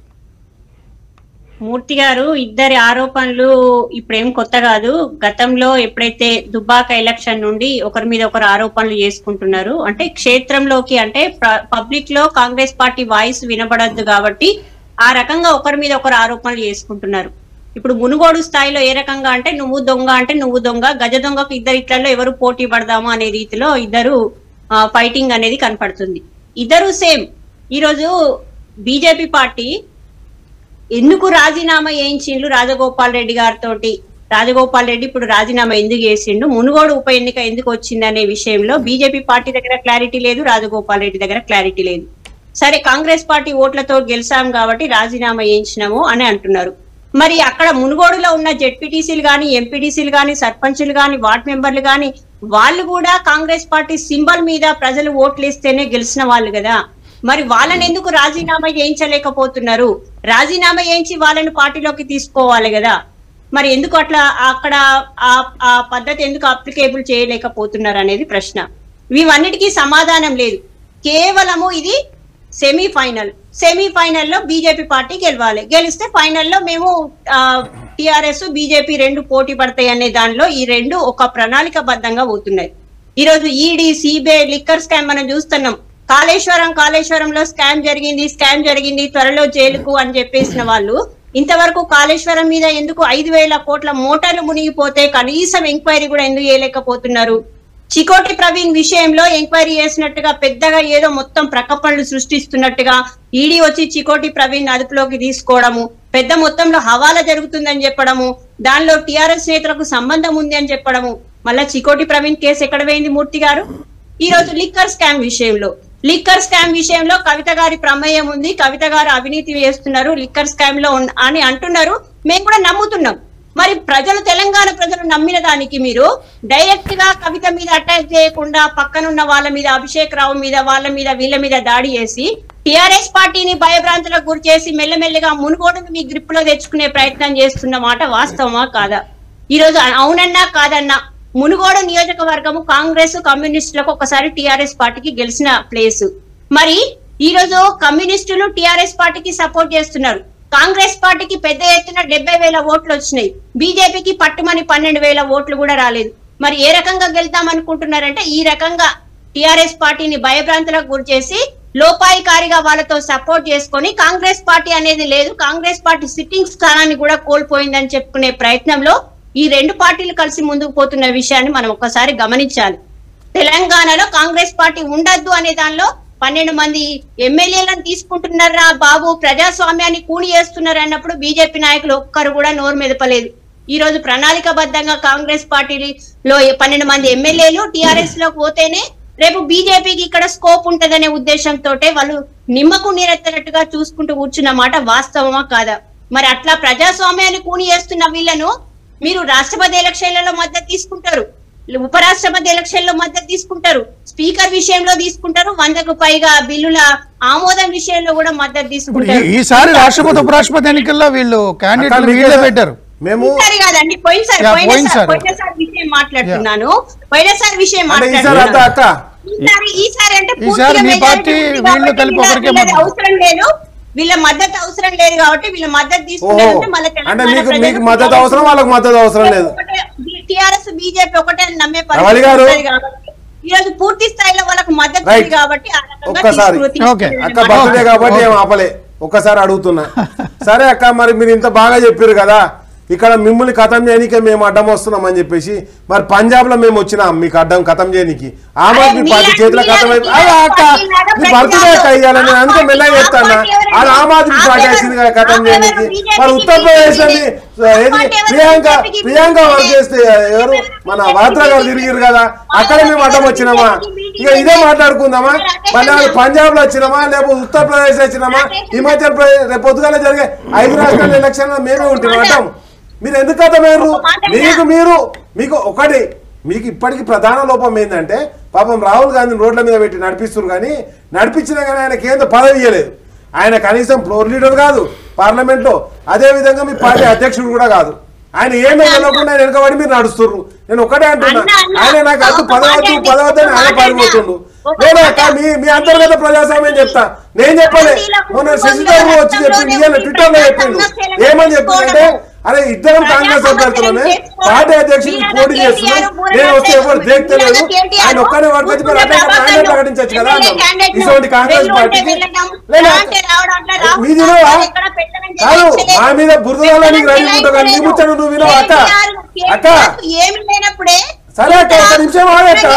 మూర్తి గారు ఇద్దరి ఆరోపణలు ఇప్పుడేం కొత్త కాదు గతంలో ఎప్పుడైతే దుబ్బాక ఎలక్షన్ నుండి ఒకరి మీద ఒకరు ఆరోపణలు చేసుకుంటున్నారు అంటే క్షేత్రంలోకి అంటే పబ్లిక్ లో కాంగ్రెస్ పార్టీ వాయిస్ వినబడద్దు కాబట్టి ఆ రకంగా ఒకరి మీద ఒకరు ఆరోపణలు చేసుకుంటున్నారు ఇప్పుడు మునుగోడు స్థాయిలో ఏ రకంగా అంటే నువ్వు దొంగ అంటే నువ్వు దొంగ గజ దొంగకు ఇద్దరు ఇట్లలో ఎవరు పోటీ పడదాము అనే రీతిలో ఇద్దరు ఫైటింగ్ అనేది కనపడుతుంది ఇద్దరు సేమ్ ఈరోజు బీజేపీ పార్టీ ఎందుకు రాజీనామా చేయించిండ్రు రాజగోపాల్ రెడ్డి గారితో రాజగోపాల్ రెడ్డి ఇప్పుడు రాజీనామా ఎందుకు చేసిండు మునుగోడు ఉప ఎన్నిక ఎందుకు వచ్చింది అనే విషయంలో బీజేపీ పార్టీ దగ్గర క్లారిటీ లేదు రాజగోపాల్ రెడ్డి దగ్గర క్లారిటీ లేదు సరే కాంగ్రెస్ పార్టీ ఓట్లతో గెలిచాం కాబట్టి రాజీనామా చేయించినాము అని అంటున్నారు మరి అక్కడ మునుగోడులో ఉన్న జెడ్పీటీసీలు కానీ ఎంపీటీసీలు కానీ సర్పంచులు కానీ వార్డ్ మెంబర్లు కానీ వాళ్ళు కూడా కాంగ్రెస్ పార్టీ సింబల్ మీద ప్రజలు ఓట్లు వేస్తేనే గెలిచిన వాళ్ళు కదా మరి వాళ్ళని ఎందుకు రాజీనామా చేయించలేకపోతున్నారు రాజీనామా చేయించి వాళ్ళని పార్టీలోకి తీసుకోవాలి కదా మరి ఎందుకు అట్లా అక్కడ ఆ- ఆ పద్ధతి ఎందుకు అప్లికేబుల్ చేయలేకపోతున్నారు అనేది ప్రశ్న ఇవన్నిటికీ సమాధానం లేదు కేవలము ఇది సెమీ ఫైనల్ సెమీ ఫైనల్లో బీజేపీ పార్టీ గెలవాలి గెలిస్తే ఫైనల్లో మేము టిఆర్ఎస్ బీజేపీ రెండు పోటీ పడతాయి అనే దానిలో ఈ రెండు ఒక ప్రణాళికబద్ధంగా పోతున్నాయి ఈ రోజు ఈడీ సిబిఐ లిక్కర్ స్కామ్ మనం చూస్తున్నాం కాళేశ్వరం కాళేశ్వరంలో స్కామ్ జరిగింది స్కామ్ జరిగింది త్వరలో జైలుకు అని చెప్పేసిన వాళ్ళు ఇంతవరకు కాళేశ్వరం మీద ఎందుకు ఐదు వేల కోట్ల మోటార్లు మునిగిపోతే కనీసం ఎంక్వైరీ కూడా ఎందుకు చేయలేకపోతున్నారు చికోటి ప్రవీణ్ విషయంలో ఎంక్వైరీ చేసినట్టుగా పెద్దగా ఏదో మొత్తం ప్రకపణలు సృష్టిస్తున్నట్టుగా ఈడీ వచ్చి చికోటి ప్రవీణ్ అదుపులోకి తీసుకోవడము పెద్ద మొత్తంలో హవాలా జరుగుతుందని చెప్పడము దానిలో టిఆర్ఎస్ నేతలకు సంబంధం ఉంది అని చెప్పడము మళ్ళా చికోటి ప్రవీణ్ కేసు ఎక్కడ పోయింది మూర్తి గారు ఈ రోజు లిక్కర్ స్కామ్ విషయంలో లిక్కర్ స్కామ్ విషయంలో కవిత గారి ప్రమేయం ఉంది కవిత గారు అవినీతి చేస్తున్నారు లిక్కర్ స్కామ్ లో ఉన్న- అని అంటున్నారు మేము కూడా నమ్ముతున్నాం మరి ప్రజలు తెలంగాణ ప్రజలు నమ్మిన దానికి మీరు డైరెక్ట్ గా కవిత మీద అటాక్ చేయకుండా పక్కనున్న వాళ్ళ మీద అభిషేక్ రావు మీద వాళ్ళ మీద వీళ్ళ మీద దాడి చేసి టిఆర్ఎస్ పార్టీని భయభ్రాంతులకు గురి చేసి మెల్లమెల్లగా మునుగోడును మీ గ్రిప్ లో తెచ్చుకునే ప్రయత్నం చేస్తున్న మాట వాస్తవమా కాదా ఈ రోజు అవునన్నా కాదన్నా మునుగోడు నియోజకవర్గము కాంగ్రెస్ కమ్యూనిస్టులకు ఒకసారి టిఆర్ఎస్ పార్టీకి గెలిచిన ప్లేస్ మరి ఈ రోజు కమ్యూనిస్టులు టిఆర్ఎస్ పార్టీకి సపోర్ట్ చేస్తున్నారు కాంగ్రెస్ పార్టీకి పెద్ద ఎత్తున డెబ్బై వేల ఓట్లు వచ్చినాయి బీజేపీకి పట్టుమని పన్నెండు వేల ఓట్లు కూడా రాలేదు మరి ఏ రకంగా గెలుద్దాం అనుకుంటున్నారంటే ఈ రకంగా టిఆర్ఎస్ పార్టీని భయభ్రాంతులకు గురి చేసి లోపాయికారిగా వాళ్ళతో సపోర్ట్ చేసుకొని కాంగ్రెస్ పార్టీ అనేది లేదు కాంగ్రెస్ పార్టీ సిట్టింగ్ స్థానాన్ని కూడా కోల్పోయిందని చెప్పుకునే ప్రయత్నంలో ఈ రెండు పార్టీలు కలిసి ముందుకు పోతున్న విషయాన్ని మనం ఒక్కసారి గమనించాలి తెలంగాణలో కాంగ్రెస్ పార్టీ ఉండద్దు అనే దానిలో పన్నెండు మంది ఎమ్మెల్యేలను తీసుకుంటున్నారా బాబు ప్రజాస్వామ్యాన్ని కూని చేస్తున్నారు అన్నప్పుడు బీజేపీ నాయకులు ఒక్కరు కూడా నోరు మెదపలేదు ఈ రోజు ప్రణాళికబద్ధంగా కాంగ్రెస్ పార్టీలో పన్నెండు మంది ఎమ్మెల్యేలు టిఆర్ఎస్ లోకి పోతేనే రేపు బీజేపీకి ఇక్కడ స్కోప్ ఉంటదనే ఉద్దేశంతో వాళ్ళు నిమ్మకు నీరెత్తనట్టుగా చూసుకుంటూ కూర్చున్న మాట వాస్తవమా కాదా మరి అట్లా ప్రజాస్వామ్యాన్ని కూని చేస్తున్న వీళ్ళను మీరు రాష్ట్రపతి ఎలక్షన్లలో మద్దతు తీసుకుంటారు ఉపరాష్ట్రపతి ఎలక్షన్ లో మద్దతు తీసుకుంటారు స్పీకర్ విషయంలో తీసుకుంటారు వందకు పైగా బిల్లుల ఆమోదం విషయంలో కూడా మద్దతు ఇప్పుడు తీసుకుంటారు ఈ- ఈసారి రాష్ట్రపతి ఉపరాష్ట్రపతి ఎన్నికల్లో వీళ్ళు క్యాండిడేట్లు వీళ్ళే పెట్టారు మేము ఈసారి కాదండి పోయినసారి యా, పోయినసారి పోయినసారి. పోయినసారి విషయం మాట్లాడుతున్నాను పోయినసారి విషయం అంటే ఈసారి మాట్లాడుతున్నాను అంతా అక్క ఈసారి ఈసారి అంటే ఈసారి పూర్తిగా మీ majority పార్టీ ఉంది వీళ్ళు కాబట్టి కలిపి వీళ్ళ- ఒకరికే వీళ్ళది మద్దతు. అవసరం లేదు వీళ్ళ మద్దతు అవసరం లేదు కాబట్టి వీళ్ళ మద్దతు ఓహో తీసుకున్నారంటే మళ్ళీ అంటే మీకు మీకు మద్దతు అవసరం వాళ్ళకి మద్దతు అవసరం లేదు టిఆర్ఎస్ బీజేపీ ఒకటే అని నమ్మే రవళి గారు. ఉంటుంది కాబట్టి ఈ రోజు పూర్తి స్థాయిలో వాళ్ళకు మద్దతు Right. ఉంది కాబట్టి ఆ రకంగా ఒక్కసారి. తీసుకుని- Okay. అక్క బర్త్డే కాబట్టి ఏం ఆపలే ఒక్కసారి అడుగుతున్నా సరే అక్క మరి మీరు ఇంత బాగా చెప్పారు కదా ఇక్కడ మిమ్మల్ని ఖతం చేయనికే మేము అడ్డం వస్తున్నాం అని చెప్పేసి మరి పంజాబ్ లో మేము వచ్చినాం మీకు అడ్డం ఖతం చేయనికి ఆమ్ ఆద్మీ అరే, పార్టీ మీ- చేతిలో మీ- ఖతం అయిపోయి మీ- అలా అక్క మీ- నీ బర్త్డే అక్క ఇవ్వాలని నేను అందుకే మెల్లగా చెప్తాను అది ఆమ్ ఆద్మీ పార్టీ వచ్చింది కదా ఖతం చేయనికి మరి ఉత్తరప్రదేశ్ అని ఏది ప్రియాంక ప్రియాంక వర్క్ చేస్తే ఎవరు మన వాద్రా గారు తిరిగిరు కదా అక్కడ మేము అడ్డం వచ్చినామా ఇక ఇదే మాట్లాడుకుందామా మళ్ళీ వాళ్ళు పంజాబ్ లో వచ్చినామా లేకపోతే ఉత్తరప్రదేశ్ వచ్చినామా హిమాచల్ ప్రదేశ్ రేపు పొద్దుగాల జరిగే ఐదు రాష్ట్రాల ఎలక్షన్ లో మేమే ఉంటున్నాం అడ్డం మీరు ఎందుకు అర్థమయ్యారు మీకు మీరు మీకు ఒకటి మీకు ఇప్పటికి ప్రధాన లోపం ఏంటంటే పాపం రాహుల్ గాంధీని రోడ్ల మీద పెట్టి నడిపిస్తున్నారు కానీ నడిపించినా కానీ ఆయన కేంద్ర పదవి ఇవ్వలేదు ఆయన కనీసం ఫ్లోర్ లీడర్ కాదు పార్లమెంట్ లో అదే విధంగా మీ పార్టీ అధ్యక్షుడు కూడా కాదు ఆయన ఏమీ వెళ్ళకుండా ఆయన వెనకబడి మీరు నడుస్తున్నారు నేను ఒకటే అంటున్నా అన్న, అన్న, ఆయన నాకు అద్దు ఒక పదవద్దు మాట పదవద్దు అని ఆయన ఒక మాట పారిపోతుండు ఒక నేను మాట. అక్క మీ మీ అంతర్గత ప్రజాస్వామ్యం చెప్తా నేను చెప్పలే మొన్న శశిధర్ వచ్చి చెప్పింది ఇవాళ ట్విట్టర్ లో చెప్పిండు ఏమని చెప్పిందంటే అరే ఇద్దరం కాంగ్రెస్ అభ్యర్థులనే పార్టీ అధ్యక్షుడు పోటీ చేస్తున్నాం నేను వస్తే ఎవరు దేక్తలేదు ఆయన ఒక్కనే వర్క్ వచ్చి మరి అట్లా ఆయన ప్రకటించచ్చు కదా అన్నారు ఇటువంటి కాంగ్రెస్ పార్టీకి లేదా మీ వినవా కాదు మా మీద బురదలని రెడీ ఉంటావు కానీ నీ ముచ్చడు నువ్వు వినవా అక్క అక్క ఏమి లేనప్పుడే సరే అక్క, ఒక్క నిమిషం ఆగు అక్క.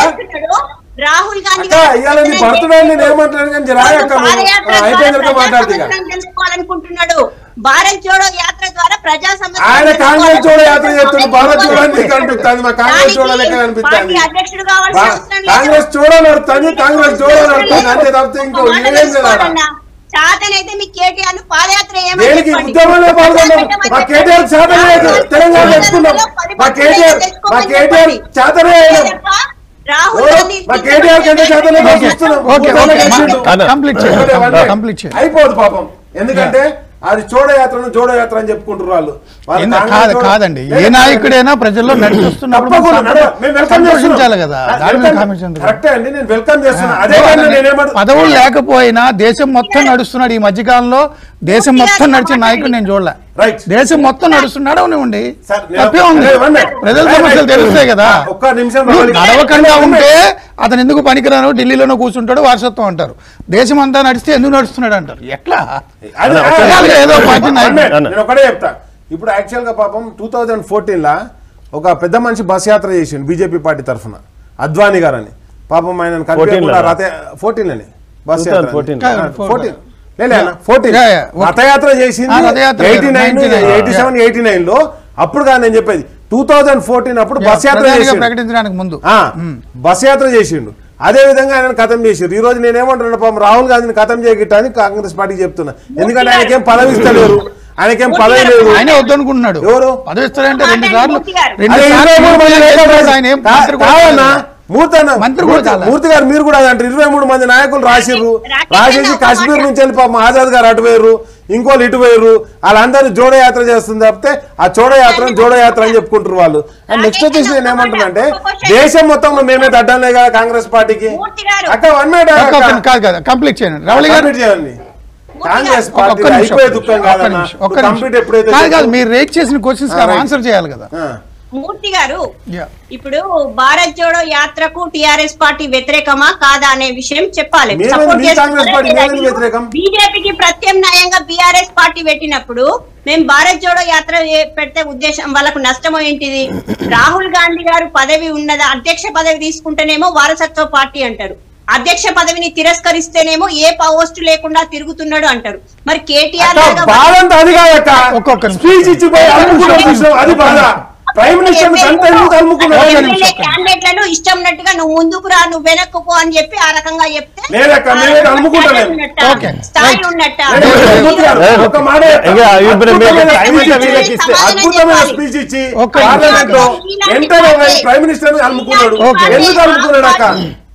రాహుల్ గాంధీ అక్క ఇవాళ నీ బర్త్డే నేను ఏమంటున్నాను కానీ జర ఆగు అక్క నువ్వు. ఆ, అయిపోయిన తర్వాత మాట్లాడుతూ ఇక. తెలుసుకోవాలనుకుంటున్నాడు భారత్ జోడో యాత్ర ద్వారా ప్రజా సమస్యలను ఆయన కాంగ్రెస్ జోడో యాత్ర చేస్తున్న దానికి భారత్ జోడో అని నీకు దానికి అనిపిస్తుంది మా కాంగ్రెస్ జోడో లెక్క అనిపిస్తుంది పార్టీ అధ్యక్షుడు కావాల్సిన బా- అవసరం లేదు. కాంగ్రెస్ జోడో నడుస్తుంది కాంగ్రెస్ జోడో నడుస్తుంది అంతే తప్పితే ఇంకో ఒక మాట ఏం లేదు ఆడ. తెలుసుకోవాలన్నా. చాతనైతే మీ కేటీఆర్ ను పాదయాత్ర ఏమని దేనికి చెప్పండి. ఉద్యమంలో పాల్గొన్నాం మా కేటీఆర్ చేతనే లేదు తెలంగాణ తెచ్చుకున్నాం మా కేటీఆర్ మా కేటీఆర్ చేతనే లేదు రాహుల్ ఓ, గాంధీ మా కేటీఆర్ కంటే చేతనే ఓకే చూస్తున్నాం ఓకే ఉద్యమంలో ఓకే గెలిచిండు. అన్న. కంప్లీట్ ఒకటే చేయండి వన్నే. కంప్లీట్ చేయండి అయిపోదు పాపం ఎందుకంటే అది జోడో యాత్రను జోడో యాత్ర అని చెప్పుకుంటారు వాళ్ళు వాళ్ళు ఏందో కాంగ్రెస్ కాదు జోడో- కాదండి ఏ లేదు, నాయకుడైనా ప్రజల్లో నడిపిస్తున్నప్పుడు మనం తప్పకుండా నడవ- సంతో- మేము వెల్కమ్ సంతోషించాలి చేస్తున్నాం. కదా ఆ, దాని మీద వెల్కమ్- కామెంట్స్ ఎందుకు? కరెక్టే అండి నేను వెల్కమ్ చేస్తున్నా అదే కానీ నేనేమంటు పదవులు లేకపోయినా దేశం మొత్తం నడుస్తున్నాడు ఈ మధ్యకాలంలో దేశం మొత్తం నడిచిన నాయకుడు నేను చూడలే రైట్ దేశం మొత్తం నడుస్తున్నాడు అవునివ్వండి సార్, నేను- తప్పే ఉంది అదే, వన్నే. ప్రజల రైట్, సమస్యలు రైట్. తెలుస్తాయి కదా ఒక్క నిమిషం ఇప్పుడు రావాలి. నడవకుండా వన్నే. ఉంటే అతను ఎందుకు పనికిరాను ఢిల్లీలోనో కూర్చుంటాడు వారసత్వం అంటారు దేశం అంతా నడిస్తే ఎందుకు నడుస్తున్నాడు అంటారు ఎట్లా అది- అసలు ఏదో పార్టీ నాయకుడు. వన్నే. అన్న. నేను ఒకటే చెప్తా ఇప్పుడు యాక్చువల్ గా పాపం టూ థౌజండ్ ఫోర్టీన్ లా ఒక పెద్ద మనిషి బస్ యాత్ర చేసిండు బీజేపీ పార్టీ తరఫున అద్వానీ గారని పాపం ఆయన 14 లోనా? రథ ఫోర్టీన్ అని బస్ 2014. ఫోర్టీన్ లేలే అన్న ఫోర్టీన్ యా, యా. రథయాత్ర చేసింది ఆ, రథయాత్ర eighty nine 99, eighty seven eighty nine లో అప్పుడు కాదు నేను చెప్పేది టూ థౌజండ్ ఫోర్టీన్ అప్పుడు బస్ యాత్ర ప్రధానిగా చేసిండు ప్రకటించడానికి ముందు ఆ, బస్ యాత్ర చేసిండు అదే విధంగా ఆయన ఖతం చేసిండు ఈ రోజు నేనేమంటున్నా పాపం రాహుల్ గాంధీని ఖతం చేయగిట్టని కాంగ్రెస్ పార్టీకి చెప్తున్నా ఎందుకంటే ఆయనకేం పదవి ఇస్తలేరు ఆయనకేం పదవి లేదు ఆయనే వద్దనుకుంటున్నాడు ఎవరు? పదవి ఇస్తాడంటే రెండు మాట్లాడండి, సార్లు మూర్తి గారు. రెండు అరే సార్లు ఇరవై మూడు మంది చేస్తున్నాడు. నాయకులు ఆయన ఏం కా- మంత్రి కూడా కాదన్నా కాదు. మూర్తి అన్న మంత్రి కూడా మూర్తి- కాదా? మూర్తి గారు మీరు కూడా అంటారు ఇరవై మూడు మంది నాయకులు రాసిర్రు రాకేష్ రాసేసి అన్న ఒక కాశ్మీర్ మాట. నుంచి వెళ్ళి పాపం ఆజాద్ గారు అటు పోయారు ఇంకోళ్ళు ఇటు పోయారు వాళ్ళందరూ జోడో యాత్ర చేస్తుంది తప్పితే ఆ జోడో యాత్ర జోడో యాత్ర అని చెప్పుకుంటారు వాళ్ళు అండ్ నెక్స్ట్ వచ్చేసి నేను ఏమంటున్నా అంటే దేశం మొత్తంలో మేమే అడ్డంలే కదా కాంగ్రెస్ పార్టీకి మూర్తి గారు. అక్క వన్ మినిట్ ఒక్క ఒక్క- కాదు కాదు కంప్లీట్ చేయండి రవళి గారు కంప్లీట్ చేయండి కాంగ్రెస్ ఒక్క- పార్టీ ఒక్క నిమిషం అయిపోయే దుఃఖం ఒక్క కాదన్న నిమిషం, ఒక్క కంప్లీట్ నిమిషం. ఎప్పుడైతే కాదు కాదు చేస్తారో- మీరు రేట్ చేసిన క్వశ్చన్స్ ఆ, రైట్. ఆన్సర్ చేయాలి కదా ఆ. మూర్తి గారు యా. ఇప్పుడు భారత్ జోడో యాత్రకు టిఆర్ఎస్ పార్టీ వ్యతిరేకమా కాదా అనే విషయం చెప్పాలి మేమే- Support మీ కాంగ్రెస్ పార్టీ చేస్తున్నారా మేమే లేదా? వ్యతిరేకం. బీజేపీకి ప్రత్యామ్నాయంగా బీఆర్ఎస్ పార్టీ పెట్టినప్పుడు మేము భారత్ జోడో యాత్ర ఏ- పెడితే ఉద్దేశం వాళ్ళకు నష్టం ఏంటిది రాహుల్ గాంధీ గారు పదవి ఉన్నదా అధ్యక్ష పదవి తీసుకుంటేనేమో వారసత్వ పార్టీ అంటారు అధ్యక్ష పదవిని తిరస్కరిస్తేనేమో ఏ పోస్ట్ లేకుండా తిరుగుతున్నాడు అంటారు మరి కేటీఆర్ అక్క, లాగా బాధ అంతా అది కాదక్క ఒక్కొక్క నిమిషం. స్పీచ్ ఇచ్చి పోయి అమ్ముకున్నాడు చూసినావు, అది బాధ ప్రైమ్ మినిస్టర్ అంత ఎందుకు అమ్ముకున్నాడు ఒక్క నిమిషం. ఎమ్మెల్యే క్యాండిడేట్లను ఇష్టం ఉన్నట్టుగా నువ్వు ముందుకు రా నువ్వు వెనక్కు పో అని చెప్పి ఆ రకంగా చెప్తే లేదక్క, మేమే అనుకుంటలేము. ఓకే. స్థాయి రైట్. ఉన్నట్ట లేదు, మూర్తి గారు, ఒక మాట చెప్తా. ఇంకా ఇప్పుడు మీరు అద్భుతమైన టైం స్పీచ్ అయితే వీళ్ళకి ఇచ్చి, ఇస్తే. అద్భుతమైన స్పీచ్ ఇచ్చి ఒక్క పార్లమెంట్ లో నిమిషం. వెంటనే ఒక ప్రైమ్ మినిస్టర్ అమ్ముకున్నాడు ఓకే. ఎందుకు అమ్ముకున్నాడు అక్క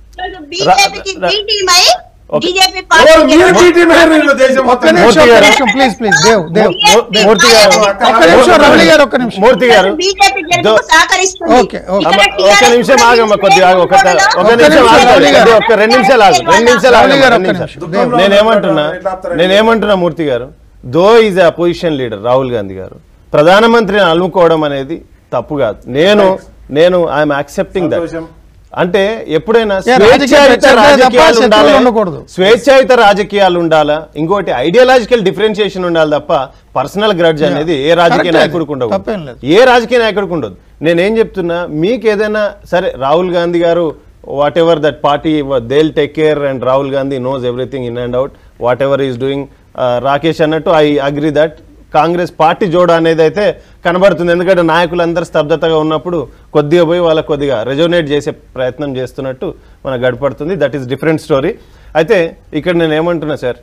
బీజేపీకి రా- బీ టీం అయి ఓకే. బీజేపీ ఎవరు మీరు పార్టీ టీటీ మేయర్ దేశం ఒక్క మొత్తం నిమిషం ఒక్క గారు. నిమిషం ప్లీజ్ ప్లీజ్ దేవ్ దేవ్ మూర్తి గారు ఒక్క నిమిషం రవళి గారు ఒక్క నిమిషం మూర్తి గారు బీజేపీ దో- గెలుపుకు సహకరిస్తుంది ఓకే, ఓకే. ఇక్కడ అమ్మ, TRS ఒక నిమిషం ఆగమ్మ కొద్దిగా ఆగు, ఒక ఒక ఒక్క నిమిషం నిమిషం, ఆగు రవళి గారు. ఒక రెండు నిమిషాలు ఆగు రెండు నిమిషాలు ఆగు రవళి గారు రెండు ఒక్క నిమిషాలు. నిమిషం దేవ్ నేనేమంటున్నా నేనేమంటున్నా మూర్తి గారు though is opposition leader Rahul Gandhi గారు ప్రధానమంత్రిని అలుముకోవడం అనేది తప్పు కాదు నేను నేను ఐఎమ్ యాక్సెప్టింగ్ దట్ సంతోషం. అంటే ఎప్పుడైనా ఏ, రాజకీయ స్వేచ్ఛాయుత చర్చలే తప్ప రాజకీయాలు శత్రువులు ఉండాలి ఉండకూడదు. స్వేచ్ఛాయుత రాజకీయాలు ఉండాలా ఇంకోటి ఐడియాలజికల్ డిఫరెన్షియేషన్ ఉండాలి తప్ప పర్సనల్ గ్రడ్జ్ అనేది ఏ రాజకీయ Correct నాయకుడికి అది. తప్పేం ఉండదు లేదు. ఏ రాజకీయ నాయకుడికి ఉండదు నేనేం చెప్తున్నా మీకు ఏదైనా సరే రాహుల్ గాంధీ గారు whatever that party they'll take care and Rahul Gandhi knows everything in and out whatever is doing Rakesh అన్నట్టు I agree that Congress party జోడ అనేది అయితే కనబడుతుంది ఎందుకంటే నాయకులందరూ స్తబ్దతగా ఉన్నప్పుడు కొద్దిగా పోయి వాళ్ళకి కొద్దిగా రెజోనేట్ చేసే ప్రయత్నం చేస్తున్నట్టు మనకు గడపడుతుంది దట్ ఈస్ డిఫరెంట్ స్టోరీ అయితే ఇక్కడ నేను ఏమంటున్నా సార్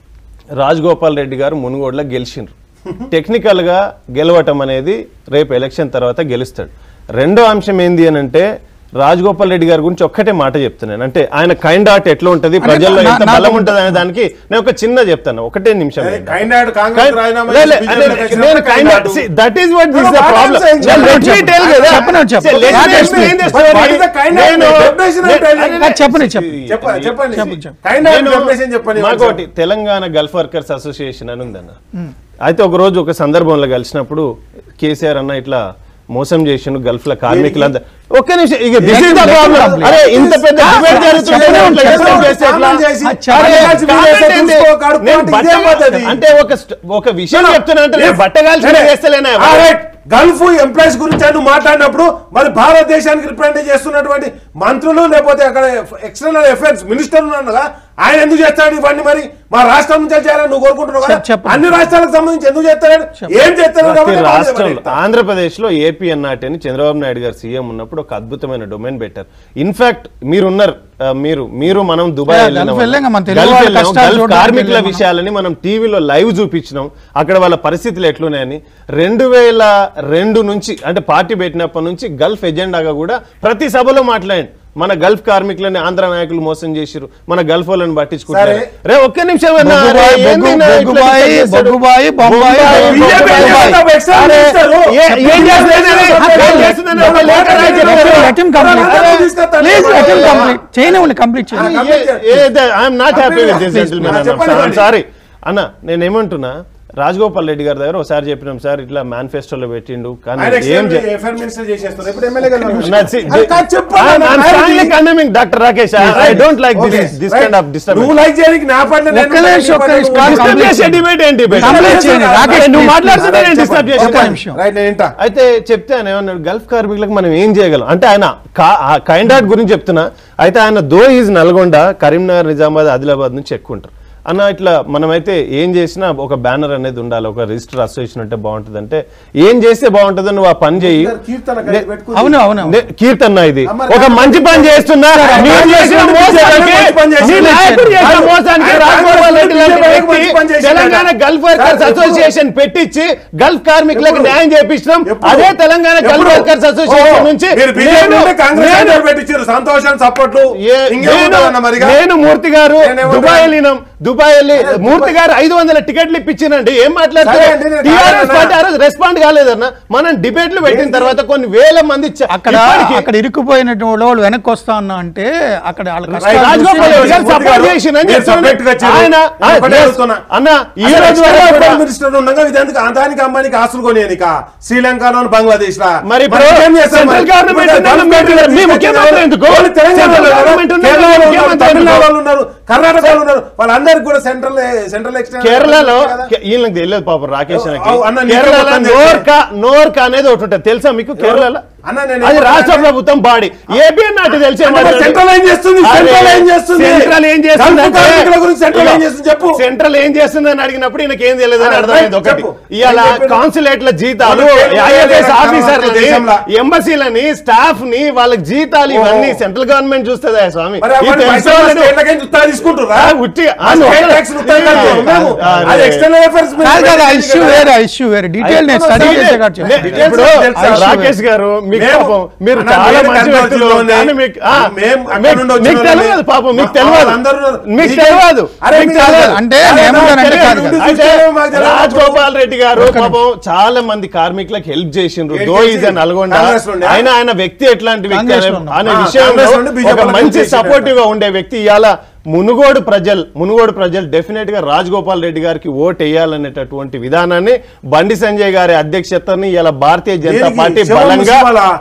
రాజగోపాల్ రెడ్డి గారు మునుగోడులో గెలిచిండ్రు టెక్నికల్గా గెలవటం అనేది రేపు ఎలక్షన్ తర్వాత గెలుస్తాడు రెండో అంశం ఏంది అని అంటే రాజగోపాల్ రెడ్డి గారి గురించి ఒక్కటే మాట చెప్తున్నాను అంటే ఆయన కైండ్ ఆర్ట్ ఎట్లా ఉంటది ప్రజల్లో నా- ఎంత నాకు- బలం ఉంటది అనే దానికి నేను ఒక చిన్న చెప్తాను ఒకటే నిమిషం అదే వినండి. kind heart కాంగ్రెస్ రాజీనామా లే, లే, చేసి అదే, BJP లోకి నేను వచ్చినప్పుడు kind kind heart- heart. see, that is what is No, the no, problem. what I'm saying, Well, let me చెప్పు. tell కదా. చెప్పను, చెప్పు. See, let me Rakesh, explain the please. story. What is the kind heart నేను- definition of నేను- telling? అదే, నాకు చెప్పని చెప్పు. చెప్ప- చెప్పండి చెప్పు, చెప్పు. Kind heart నేను- definition చెప్పండి మాకోటి తెలంగాణ గల్ఫ్ వర్కర్స్ అసోసియేషన్ అని ఉందన్న అయితే ఒక రోజు ఒక సందర్భంలో కలిసినప్పుడు కేసీఆర్ అన్న ఇట్లా మోసం చేసిండు గల్ఫ్ లో కార్మికులందరూ ఒక్క నిమిషం ఇక దిస్ ఇస్ ద ప్రాబ్లం అరే ఇంత పెద్ద డిబేట్ జరుగుతుంటే చెప్పండి, ఇట్లా చెప్పండి. చేస్తే ఎట్లా? కామెంట్ చేసి, అరే, బట్టగాల్చి కామెంట్ మీరేస్తే ఏంది? చూసుకో, కడుపు నేను అంటే బట్ట ఇదే పద్ధతి. అంటే ఒక స్ట్- ఒక విషయం చెప్తున్నా అంటే నేను బట్టగాల్చి సరే. చేస్తలేనా ఆ, రైట్. గల్ఫ్ ఎంప్లాయీస్ గురించి నువ్వు మాట్లాడినప్పుడు మరి భారతదేశానికి రిప్రజెంట్ చేస్తున్నటువంటి మంత్రులు లేకపోతే అక్కడ ఎక్స్టర్నల్ అఫైర్స్ మినిస్టర్ ఉన్నాడు కదా ఆయన ఎందుకు చేస్తాడు ఇవన్నీ మరి మా రాష్ట్రం నుంచి చేయాలని నువ్వు కోరుకుంటున్నావు కదా చెప్ప- చెప్పండి. అన్ని రాష్ట్రాలకు సంబంధించి ఎందుకు చేస్తాడు ఏం చేస్తాడు ప్రతి కాబట్టి వాళ్ళు రాష్ట్రంలో చెప్పండి. ఆంధ్రప్రదేశ్ లో ఏపీ అన్నాటి అని చంద్రబాబు నాయుడు గారు సీఎం ఉన్నప్పుడు ఒక అద్భుతమైన డొమైన్ పెట్టారు ఇన్ఫాక్ట్ మీరున్నారు ఆ, మీరు మీరు మనం దుబాయ్ Yeah, వెళ్ళినాం గల్ఫ్ వెళ్ళాం, మన తెలుగు గల్ఫ్ వాళ్ళ వెళ్ళాం, కష్టాలు గల్ఫ్ చూడడానికి కార్మికుల వెళ్ళాం మనం. విషయాలని మనం టీవీలో లైవ్ చూపించినాం అక్కడ వాళ్ళ పరిస్థితులు ఎట్లున్నాయని రెండు వేల రెండు నుంచి అంటే పార్టీ పెట్టినప్పటి నుంచి గల్ఫ్ ఎజెండాగా కూడా ప్రతి సభలో మాట్లాడండి మన గల్ఫ్ కార్మికులని ఆంధ్ర నాయకులు మోసం చేసిరు మన గల్ఫ్ వాళ్ళని పట్టించుకుంటారు సరే. రే ఒక్క నిమిషం అన్నా, రే, బొగ్గుబాయి, ఏంది బొగ్గు- నా ఇట్లా బొగ్గుబాయి, డిస్టర్బ్ చేస్తాడు? బొగ్గుబాయి, బొంబాయి, బొంబాయి, BJP బొగ్గుబాయి. చేస్తావు, extra అరే, minister. ఏ- ఏం చేస్తుందని ఏం చేస్తుందని ఒక లేఖ రాసి Let him- let him complete. అరే, తీసుకొస్తాను. Please let him complete. చేయనివ్వండి కంప్లీట్ చేయండి I'm not happy with this Please, gentlemen చెప్పండి, అన్న చెప్పండి. సారీ అన్న నేను ఏమంటున్నా రాజగోపాల్ రెడ్డి గారి దగ్గర ఒకసారి చెప్పినాం సార్ ఇట్లా మేనిఫెస్టోలో పెట్టిండు కానీ ఆయన ఏం external affair minister చేసేస్తారు. ఇప్పుడు ఎమ్మెల్యే గారు ఉన్నారు. అన్న, see, అది కాదు, చెప్పు I- అన్న, I'm ఆయన strongly ఇది- condemning Dr. Rakesh. I- I don't like Okay, this this right. kind of disturbance. నువ్వు లైక్ చేయడానికి నా పట్ల నేను ఒక్క నిమిషం, ఒక్క నిమిషం. నువ్వు Complete Disturb చేసే చేయండి. debate ఏంటి debate? Complete చేయండి. రాకేష్, నువ్వు please, మాట్లాడుతుంటే నేను చెప్పండి. disturb చేసి ఒక్క నిమిషం. రైట్ నేను వింటా అయితే చెప్తే ఆయన ఏమన్నాడు గల్ఫ్ కార్మికులకు మనం ఏం చేయగలం అంటే ఆయన కైండ్ ఆర్ట్ గురించి చెప్తున్నా అయితే ఆయన దో ఈజ్ నల్గొండ కరీంనగర్ నిజామాబాద్ ఆదిలాబాద్ నుంచి ఎక్కువ ఉంటారు అన్న ఇట్లా మనమైతే ఏం చేసినా ఒక బ్యానర్ అనేది ఉండాలి ఒక రిజిస్టర్ అసోసియేషన్ అంటే బాగుంటుంది అంటే ఏం చేస్తే బాగుంటుంది నువ్వు ఆ పని చేయి కీర్తన నే- కలిసి పెట్టుకుంది. అవును అవును నే- కీర్తన్న ఇది అమ్మ, ఒక మంచి పని చేస్తున్నా మీరు చేసిన మోసానికి, మంచి పని చేసి- మీ నాయకుడు చేసిన ఆయన- మోసానికి ఆయన రాజగోపాల్ రెడ్డి లాంటి ఆయన వ్యక్తి మంచి పని చేసి- తెలంగాణ గల్ఫ్ వర్కర్స్ సార్, ఎప్పుడు? అసోసియేషన్ పెట్టించి గల్ఫ్ కార్మికులకు ఎప్పుడు? న్యాయం చేపించడం ఎప్పుడు? అదే తెలంగాణ గల్ఫ్ ఎప్పుడు? వర్కర్స్ అసోసియేషన్ ఓ, నుంచి మీరు బీజేపీ నేను- నుండి కాంగ్రెస్ నేను- ఆయన పెట్టించారు సంతోషం సపోర్ట్లు ఏ- ఇంకేముంటుందన్న నేను- మరిగా నేను మూర్తి గారు నేనేమంటున్నా? దుబాయ్ వెళ్ళినాం దుబాయ్ వెళ్ళి అరే, మూర్తి గారు ఐదు వందల టికెట్లు ఇప్పించినండి ఏం సరే అండి, మాట్లాడుతున్నారు నేను టీఆర్ఎస్ కాదన్నా. పార్టీ ఆ రోజు రెస్పాండ్ కాలేదన్న మనం డిబేట్లు పెట్టిన ఏంటి? తర్వాత కొన్ని వేల మంది చ- అక్కడ ఇప్పటికీ- అక్కడ ఇరుక్కుపోయినటువంటి వాళ్ళు వెనక్కి వస్తా ఉన్నా అంటే అక్కడ వాళ్ళ రైట్. కష్టాలు రాజగోపాల్ చూసి- రెడ్డి గారు మూర్తి సపోర్ట్ గారు, చేసిండని మీరు చెప్తున్నాడు. separate గా వచ్చారు. ఆయన నేను ఒకటే yes. అడుగుతున్నా. అన్న ఈ అసలు రోజు external వరకు affairs కూడా- మినిస్టర్ ఉండగా ఇదంతా అందానికి అమ్మానికి ఆస్తులు కొనేయనిక శ్రీలంకలో బంగ్లాదేశ్ లా మరి ఇప్పుడు ఏం చేస్తారు సెంట్రల్ మరి? గవర్నమెంట్ ఇప్పుడు ఉన్నాను, గల్ఫ్ మీరు- మీ కంట్రీలో ముఖ్యమంత్రి ఎందుకు? వాళ్ళు తెలంగాణలో సెంట్రల్ ఉన్నారు, గవర్నమెంట్ ఉన్నాను, కేరళలో ఉన్నారు, ముఖ్యమంత్రి తమిళనాడు ఎందుకు? వాళ్ళు ఉన్నారు కర్ణాటకలో ఉన్నారు వాళ్ళందరికీ కూడా సెంట్రల్ సెంట్రల్ ఎక్స్టర్నల్ కేరళలో కదా? కే- వీళ్ళకి తెలియదు పాపం రాకేష్ అన్నకి. అవు, అన్న, నీకే కేరళలో మొత్తం తెలుసు. నోర్కా నోర్కా అనేది ఒకటి ఉంటుంది తెలుసా మీకు కేరళలో అన్న, నేను అది ఏమంటున్నా రాష్ట్ర అంటే- ప్రభుత్వం బాడీ ఏపీ అన్నట్టు తెలిసే అంటే మరి సెంట్రల్ ఏం చేస్తుంది సెంట్రల్ ఏం చేస్తుంది సెంట్రల్ ఏం చేస్తుంది గల్ఫ్ కార్మికుల గురించి సెంట్రల్ ఏం చేస్తుంది చెప్పు సెంట్రల్ ఏం చేస్తుంది అని అడిగినప్పుడు ఈయనకి ఏం తెలియదు అని ఆ, అర్థమైంది రైట్, ఒకటి చెప్పు. ఇవాళ ఏం చెప్పాడు? కాన్సులేట్ల జీతాలు మన కేంద్ర ఐఎఫ్ఎస్ ప్రభుత్వ ఆఫీసర్లని దేశంలో. ఎంబసీలని స్టాఫ్ ని వాళ్ళకి జీతాలు ఇవన్నీ సెంట్రల్ గవర్నమెంట్ చూస్తుందా స్వామి మరి ఈ అవన్నీ తెలుసు పైసలు వాళ్ళని- స్టేట్లకేం ఉత్తరా తీసుకుంటుర్రా? ఆ, ఉట్టిగా. ఆ ఆ, స్టేట్ ఒకటే- ట్యాక్స్ ఉత్తరా కడుతున్నాం మేము. ఆ, అది రే. external affairs మీద కాదు కాదు ఆ పెట్టింది ఇష్యూ కదా. వేరే ఆ ఇష్యూ వేరే డీటెయిల్ నేను స్టడీ సరే, చేసే కాదు నే- Details ఇప్పుడు తెలుసా? రాకేష్ గారు మీకు మేము- పాపం మీరు అన్న, చాలా నేను మంచి కర్నూలు వ్యక్తులు జిల్లాలోనే. కానీ మీకు ఆ, మేము అక్కడ మీకు- నుండి వచ్చిన మీకు వాళ్ళమే. తెలియదు పాపం మీకు మా తెలియదు వాళ్ళందరూ ఉన్నారు. మీకు మీకే- తెలియదు అరే, మీకు మీకు తెలియదు. అంటే అరే, నేను నాకు ఏమంటానంటే తెలియదు. కాదు కదా. అయితే చూస్తే మాకు తెలియదు. రాజగోపాల్ రెడ్డి గారు ఒక్క పాపం చాలా మంది కార్మికులకు హెల్ప్ చేసిండ్రు ఏంటి దో ఈజ్ చేసిండ్రు? నల్గొండ కాంగ్రెస్ నుండా? ఆయన ఆయన వ్యక్తి ఎట్లాంటి వ్యక్తి కాంగ్రెస్ అనే- నుండా? అనే ఆ, విషయంలో కాంగ్రెస్ నుండి బీజేపీ ఒక వాళ్ళకి మంచి చేసిండ్రు. సపోర్టివ్ గా ఉండే వ్యక్తి ఇవాళ మునుగోడు ప్రజలు మునుగోడు ప్రజలు డెఫినెట్ గా రాజగోపాల్ రెడ్డి గారికి ఓట్ వేయాలనేటటువంటి విధానాన్ని బండి సంజయ్ గారి అధ్యక్షతని ఇలా భారతీయ జనతా దేనికి? పార్టీ శివ బలంగా మున్సిపలా?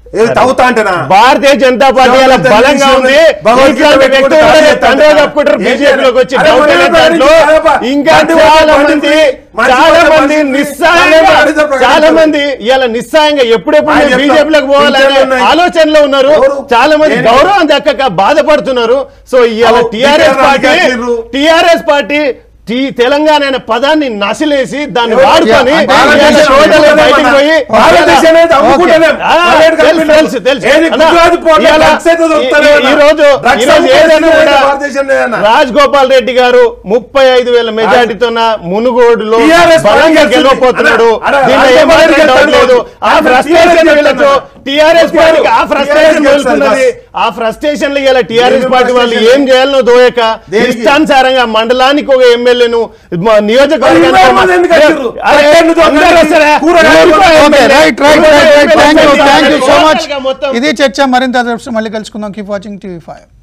ఏది తవ్వుతా అంటేనా భారతీయ జనతా పార్టీ అలా భగవద్గీత బలంగా ఉంది భగవద్గీత ఇట్లాంటి పెట్టుకుంటే వ్యక్తులు కూడా భగవద్గీత తండ్రి అంటారా? చెప్పుకుంటారు ఏం బీజేపీలోకి వచ్చి అరే డౌట్ మన లేదు వాడిని దాంట్లో. కాదప్పా. ఇంకా మంచి వాడు చాలా మంచి మంది మంచి చాలా వాడు మంది మంచి నిస్సాయంగా వాడు ప్రకటించారు. చాలా మంది ఇలా నిస్సాయంగా ఎప్పుడెప్పుడు ఆయన నేను చెప్తాం. బీజేపీలోకి పోవాలనే పింఛన్లు ఉన్నాయి. ఆలోచనలో ఉన్నారు ఎవరు? చాలా మంది ఏంటి? గౌరవం దక్కక బాధపడుతున్నారు సో ఇవాళ అవు, టిఆర్ఎస్ బీజేపీ పార్టీ రాజకీయాలు. టిఆర్ఎస్ పార్టీ టీ- తెలంగాణ అనే పదాన్ని నసిలేసి దాన్ని ఎవరు? వాడుకొని అంటే ఇవాళ భారతదేశం సోదరులు అమ్ముకుంటలేం బయటికి అన్న. పోయి భారతదేశం అనేది అమ్ముకుంటలేం. ఆ, ప్రైవేట్ తెలుసు, కంపెనీలు. తెలుసు, తెలుసు. ఏది అన్నా, గుజరాత్ పోర్టులో ఇవాళ drugs అయితే దొరుకుతలేవు ఈ- అన్న. ఈ రోజు Drugs ఈ రోజు అమ్ముకునే ఏదైనా స్థితి కూడా భారతదేశం లేదన్న. రాజ్ గోపాల్ రెడ్డి గారు ముప్పై ఐదు వేల మెజార్టీతో మునుగోడులో TRS బలంగా పార్టీ గెలవబోతున్నాడు అన్న, అన్న, దీంట్లో రాజ్ గోపాల్ ఏమాత్రం రెడ్డి డౌట్ లేదు ఆ అన్న, ఫ్రస్ట్రేషన్ TRS వీళ్ళకు అన్న. టిఆర్ఎస్ TRS పార్టీకి ఆ ఫ్రస్ట్రేషన్ TRS వెళ్తున్నది ఆ ఫ్రస్ట్రేషన్ లో ఇలా టిఆర్ఎస్ దేనికి పార్టీ వాళ్ళు frustration? ఏం చేయాలనో దోయక దేనికి? ఇష్టానుసారంగా మండలానికి ఒక ఎమ్మెల్యేను ఇరవై మంది ఎందుకు వచ్చారు? పట్టణాలు దొంగలు, కూరగాయలు okay right right right right thank you thank you so much మొత్తం ఇది చర్చ మరింత మళ్ళీ కలుసుకుందాం కీప్ వాచింగ్ టీవీ ఫైవ్